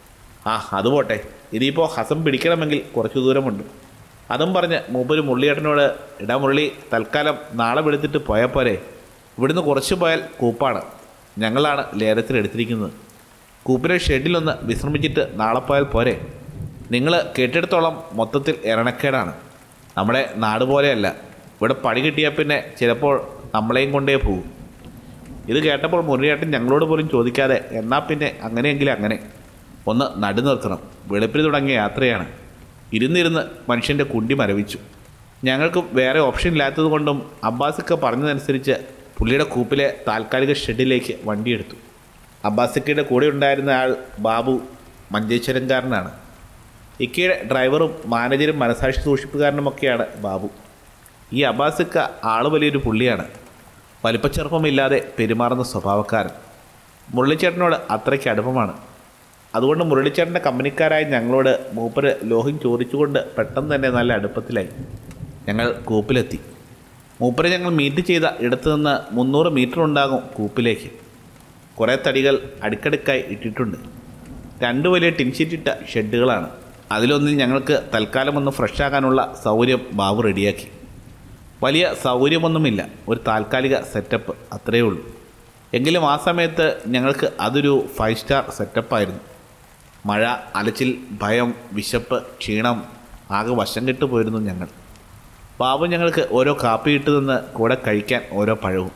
A: ആ അത് പോട്ടെ ഇനിയിപ്പോൾ ഹസം പിടിക്കണമെങ്കിൽ കുറച്ച് ദൂരമുണ്ട് അതും പറഞ്ഞ് മൂപ്പര് മുള്ളിയേട്ടനോട് ഇടാ മുരളി തൽക്കാലം നാളെ വെളുത്തിട്ട് പോയാൽ പോരെ ഇവിടുന്ന് കുറച്ച് പോയാൽ കൂപ്പാണ് ഞങ്ങളാണ് ലേലത്തിലെടുത്തിരിക്കുന്നത് കൂപ്പിലെ ഷെഡിലൊന്ന് വിശ്രമിച്ചിട്ട് നാളെ പോയാൽ പോരെ നിങ്ങൾ കേട്ടിടത്തോളം മൊത്തത്തിൽ എരണക്കേടാണ് നമ്മുടെ നാട് പോലെയല്ല ഇവിടെ പണി കിട്ടിയാൽ പിന്നെ ചിലപ്പോൾ നമ്മളെയും കൊണ്ടേ പോകും ഇത് കേട്ടപ്പോൾ മുരളിയേട്ടൻ ഞങ്ങളോട് പോലും ചോദിക്കാതെ എന്നാൽ പിന്നെ അങ്ങനെയെങ്കിലും അങ്ങനെ ഒന്ന് നടു നിർത്തണം വെളുപ്പിന് തുടങ്ങിയ യാത്രയാണ് ഇരുന്നിരുന്ന് മനുഷ്യൻ്റെ കുണ്ടി മരവിച്ചു ഞങ്ങൾക്കും വേറെ ഓപ്ഷൻ ഇല്ലാത്തത് കൊണ്ടും അബ്ബാസിക്ക പറഞ്ഞതനുസരിച്ച് പുള്ളിയുടെ കൂപ്പിലെ താൽക്കാലിക ഷെഡിലേക്ക് വണ്ടിയെടുത്തു അബ്ബാസിക്കയുടെ കൂടെ ഉണ്ടായിരുന്ന ആൾ ബാബു മഞ്ചേശ്വരംകാരനാണ് ഇക്കയുടെ ഡ്രൈവറും മാനേജരും മനസാക്ഷി സൂക്ഷിപ്പുകാരനുമൊക്കെയാണ് ബാബു ഈ അബ്ബാസിക്ക ആള് വലിയൊരു പുള്ളിയാണ് വലിപ്പച്ചെറുപ്പമില്ലാതെ പെരുമാറുന്ന സ്വഭാവക്കാരൻ മുരളിച്ചേട്ടനോട് അത്രയ്ക്ക് അടുപ്പമാണ് അതുകൊണ്ട് മുരളിച്ചേട്ടൻ്റെ കമ്പനിക്കാരായ ഞങ്ങളോട് മൂപ്പര് ലോഹ്യം ചോദിച്ചുകൊണ്ട് പെട്ടെന്ന് തന്നെ നല്ല അടുപ്പത്തിലായി ഞങ്ങൾ കൂപ്പിലെത്തി മൂപ്പരെ ഞങ്ങൾ മീറ്റ് ചെയ്ത ഇടത്തു നിന്ന് മുന്നൂറ് മീറ്റർ ഉണ്ടാകും കൂപ്പിലേക്ക് കുറേ തടികൾ അടുക്കടുക്കായി ഇട്ടിട്ടുണ്ട് രണ്ട് വലിയ ടിൻഷീറ്റിട്ട ഷെഡുകളാണ് അതിലൊന്നിൽ ഞങ്ങൾക്ക് തൽക്കാലം ഒന്ന് ഫ്രഷ് ആകാനുള്ള സൗകര്യം ബാബു റെഡിയാക്കി വലിയ സൗകര്യമൊന്നുമില്ല ഒരു താൽക്കാലിക സെറ്റപ്പ് അത്രയേ ഉള്ളൂ എങ്കിലും ആ സമയത്ത് ഞങ്ങൾക്ക് അതൊരു ഫൈവ് സ്റ്റാർ സെറ്റപ്പായിരുന്നു മഴ അലച്ചിൽ ഭയം വിശപ്പ് ക്ഷീണം ആകെ വശം കെട്ടു പോയിരുന്നു ഞങ്ങൾ ബാബു ഞങ്ങൾക്ക് ഓരോ കാപ്പി ഇട്ട് നിന്ന് കൂടെ കഴിക്കാൻ ഓരോ പഴവും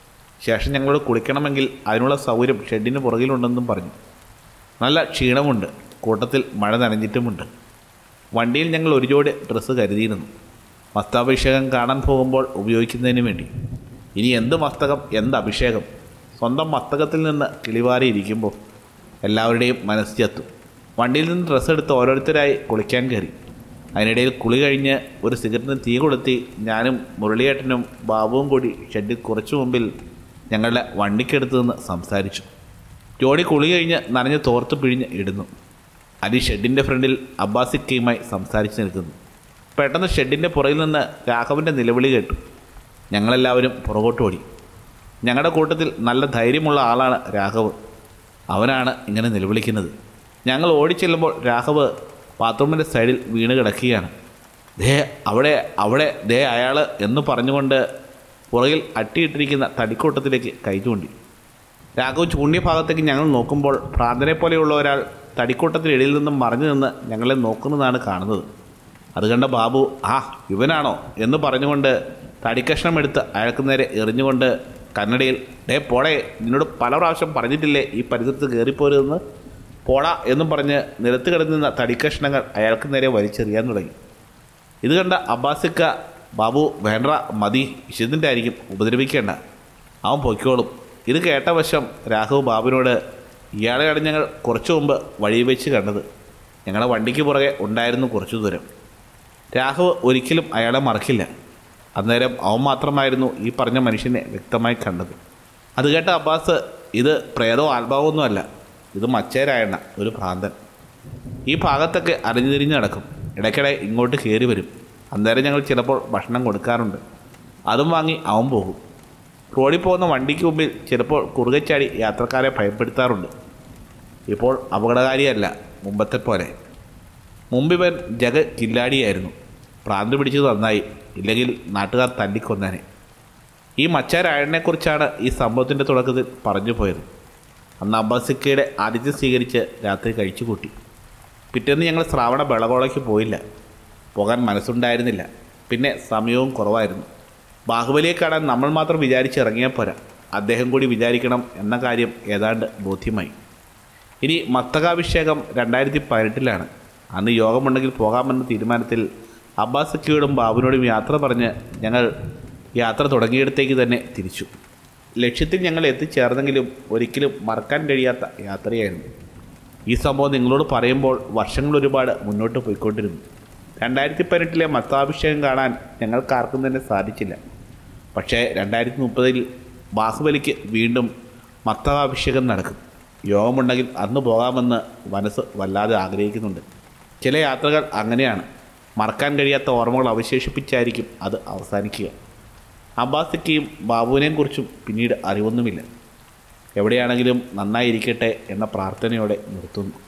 A: ശേഷം ഞങ്ങളോട് കുളിക്കണമെങ്കിൽ അതിനുള്ള സൗകര്യം ഷെഡിന് പുറകിലുണ്ടെന്നും പറഞ്ഞു നല്ല ക്ഷീണമുണ്ട് കൂട്ടത്തിൽ മഴ നനഞ്ഞിട്ടുമുണ്ട് വണ്ടിയിൽ ഞങ്ങൾ ഒരു ജോഡി ഡ്രസ്സ് കരുതിയിരുന്നു മസ്താഭിഷേകം കാണാൻ പോകുമ്പോൾ ഉപയോഗിക്കുന്നതിന് വേണ്ടി ഇനി എന്ത് മസ്തകം എന്ത് അഭിഷേകം സ്വന്തം മസ്തകത്തിൽ നിന്ന് കിളിവാരിയിരിക്കുമ്പോൾ എല്ലാവരുടെയും മനസ്സ് ചത്തു വണ്ടിയിൽ നിന്ന് ഡ്രസ്സ് എടുത്ത് ഓരോരുത്തരായി കുളിക്കാൻ കയറി അതിനിടയിൽ കുളി കഴിഞ്ഞ് ഒരു സിഗരറ്റിന് തീ കൊളുത്തി ഞാനും മുരളിയേട്ടനും ബാബുവും കൂടി ഷെഡിൽ കുറച്ചു മുമ്പിൽ ഞങ്ങളുടെ വണ്ടിക്കടുത്ത് നിന്ന് സംസാരിച്ചു ജോഡി കുളി കഴിഞ്ഞ് നനഞ്ഞ് തോർത്ത് പിഴിഞ്ഞ് ഇടുന്നു അലി ഷെഡിൻ്റെ ഫ്രണ്ടിൽ അബ്ബാസിക്കയുമായി സംസാരിച്ച് നിൽക്കുന്നു പെട്ടെന്ന് ഷെഡിൻ്റെ പുറകിൽ നിന്ന് രാഘവൻ്റെ നിലവിളി കേട്ടു ഞങ്ങളെല്ലാവരും പുറകോട്ട് ഓടി ഞങ്ങളുടെ കൂട്ടത്തിൽ നല്ല ധൈര്യമുള്ള ആളാണ് രാഘവ് അവനാണ് ഇങ്ങനെ നിലവിളിക്കുന്നത് ഞങ്ങൾ ഓടിച്ചെല്ലുമ്പോൾ രാഘവ് ബാത്റൂമിൻ്റെ സൈഡിൽ വീണ് കിടക്കുകയാണ് ദേ അവിടെ അവിടെ ദേ അയാൾ എന്ന് പറഞ്ഞുകൊണ്ട് പുറകിൽ അട്ടിയിട്ടിരിക്കുന്ന തടിക്കൂട്ടത്തിലേക്ക് കൈ ചൂണ്ടി രാഘവ് ചൂണ്ടിയ ഭാഗത്തേക്ക് ഞങ്ങൾ നോക്കുമ്പോൾ ഭ്രാന്തനെ പോലെയുള്ള ഒരാൾ തടിക്കൂട്ടത്തിനിടയിൽ നിന്നും മറഞ്ഞു നിന്ന് ഞങ്ങളെ നോക്കുന്നതാണ് കാണുന്നത് അത് കണ്ട ബാബു ആ ഇവനാണോ എന്ന് പറഞ്ഞുകൊണ്ട് തടിക്കഷ്ണം എടുത്ത് അയാൾക്ക് നേരെ എറിഞ്ഞുകൊണ്ട് കന്നഡയിൽ ഡേ പോടേ നിന്നോട് പല പ്രാവശ്യം പറഞ്ഞിട്ടില്ലേ ഈ പരിസരത്ത് കയറിപ്പോരുതെന്ന് പോടാ എന്നും പറഞ്ഞ് നിലത്ത് കിടന്നിരുന്ന തടിക്കഷ്ണങ്ങൾ അയാൾക്ക് നേരെ വലിച്ചെറിയാൻ തുടങ്ങി ഇത് കണ്ട അബ്ബാസിക്ക ബാബു വേണ്ട മതി വിശുദ്ധിൻ്റെ ആയിരിക്കും ഉപദ്രവിക്കേണ്ട അവൻ പൊയ്ക്കോളും ഇത് കേട്ട വശം രാഘവ് ബാബുവിനോട് ഇയാളെയാണ് ഞങ്ങൾ കുറച്ചു മുമ്പ് വഴി വെച്ച് കണ്ടത് ഞങ്ങളുടെ വണ്ടിക്ക് പുറകെ ഉണ്ടായിരുന്നു കുറച്ചു ദൂരം രാഘവ് ഒരിക്കലും അയാളെ മറക്കില്ല അന്നേരം അവൻ മാത്രമായിരുന്നു ഈ പറഞ്ഞ മനുഷ്യനെ വ്യക്തമായി കണ്ടത് അത് കേട്ട അബ്ബാസ് ഇത് പ്രേതോ ആത്മാവൊന്നുമല്ല ഇത് മച്ചേരായണ്ണ ഒരു ഭ്രാന്തൻ ഈ ഭാഗത്തൊക്കെ അരഞ്ഞു തിരിഞ്ഞ് നടക്കും ഇടയ്ക്കിടെ ഇങ്ങോട്ട് കയറി വരും അന്നേരം ഞങ്ങൾ ചിലപ്പോൾ ഭക്ഷണം കൊടുക്കാറുണ്ട് അതും വാങ്ങി അവൻ പോകും റോഡിൽ പോകുന്ന വണ്ടിക്ക് മുമ്പിൽ ചിലപ്പോൾ കുറുകച്ചാടി യാത്രക്കാരെ ഭയപ്പെടുത്താറുണ്ട് ഇപ്പോൾ അപകടകാരിയല്ല മുമ്പത്തെ പോലെ മുമ്പിവൻ ജഗ കില്ലാടിയായിരുന്നു ഭ്രാന്ത് പിടിച്ചത് നന്നായി ഇല്ലെങ്കിൽ നാട്ടുകാർ തല്ലിക്കൊന്നേനെ ഈ മച്ചാരായണനെക്കുറിച്ചാണ് ഈ സംഭവത്തിൻ്റെ തുടക്കത്തിൽ പറഞ്ഞു പോയത് അന്ന് അബ്ബാസിക്കയുടെ ആതിഥ്യം സ്വീകരിച്ച് രാത്രി കഴിച്ചു കൂട്ടി പിറ്റേന്ന് ഞങ്ങൾ ശ്രാവണ ബളകോളയ്ക്ക് പോയില്ല പോകാൻ മനസ്സുണ്ടായിരുന്നില്ല പിന്നെ സമയവും കുറവായിരുന്നു ബാഹുബലിയെ കാണാൻ നമ്മൾ മാത്രം വിചാരിച്ചിറങ്ങിയാൽ പോരാ അദ്ദേഹം കൂടി വിചാരിക്കണം എന്ന കാര്യം ഏതാണ്ട് ബോധ്യമായി ഇനി മസ്തകാഭിഷേകം രണ്ടായിരത്തി പതിനെട്ടിലാണ് അന്ന് യോഗമുണ്ടെങ്കിൽ പോകാമെന്ന തീരുമാനത്തിൽ അബ്ബാസക്കിയോടും ബാബുവിനോടും യാത്ര പറഞ്ഞ് ഞങ്ങൾ യാത്ര തുടങ്ങിയിടത്തേക്ക് തന്നെ തിരിച്ചു ലക്ഷ്യത്തിൽ ഞങ്ങൾ എത്തിച്ചേർന്നെങ്കിലും ഒരിക്കലും മറക്കാൻ കഴിയാത്ത യാത്രയായിരുന്നു ഈ സംഭവം നിങ്ങളോട് പറയുമ്പോൾ വർഷങ്ങൾ ഒരുപാട് മുന്നോട്ട് പോയിക്കൊണ്ടിരുന്നു രണ്ടായിരത്തി പതിനെട്ടിലെ മത്താഭിഷേകം കാണാൻ ഞങ്ങൾക്കാർക്കും തന്നെ സാധിച്ചില്ല പക്ഷേ രണ്ടായിരത്തി മുപ്പതിൽ ബാഹുബലിക്ക് വീണ്ടും മത്താഭിഷേകം നടക്കും യോഗമുണ്ടെങ്കിൽ അന്ന് പോകാമെന്ന് മനസ്സ് വല്ലാതെ ആഗ്രഹിക്കുന്നുണ്ട് ചില യാത്രകൾ അങ്ങനെയാണ് മറക്കാൻ കഴിയാത്ത ഓർമ്മകൾ അവശേഷിപ്പിച്ചായിരിക്കും അത് അവസാനിക്കുക അബ്ബാസിക്കയും ബാബുവിനെയും കുറിച്ചും പിന്നീട് അറിവൊന്നുമില്ല എവിടെയാണെങ്കിലും നന്നായിരിക്കട്ടെ എന്ന പ്രാർത്ഥനയോടെ നിർത്തുന്നു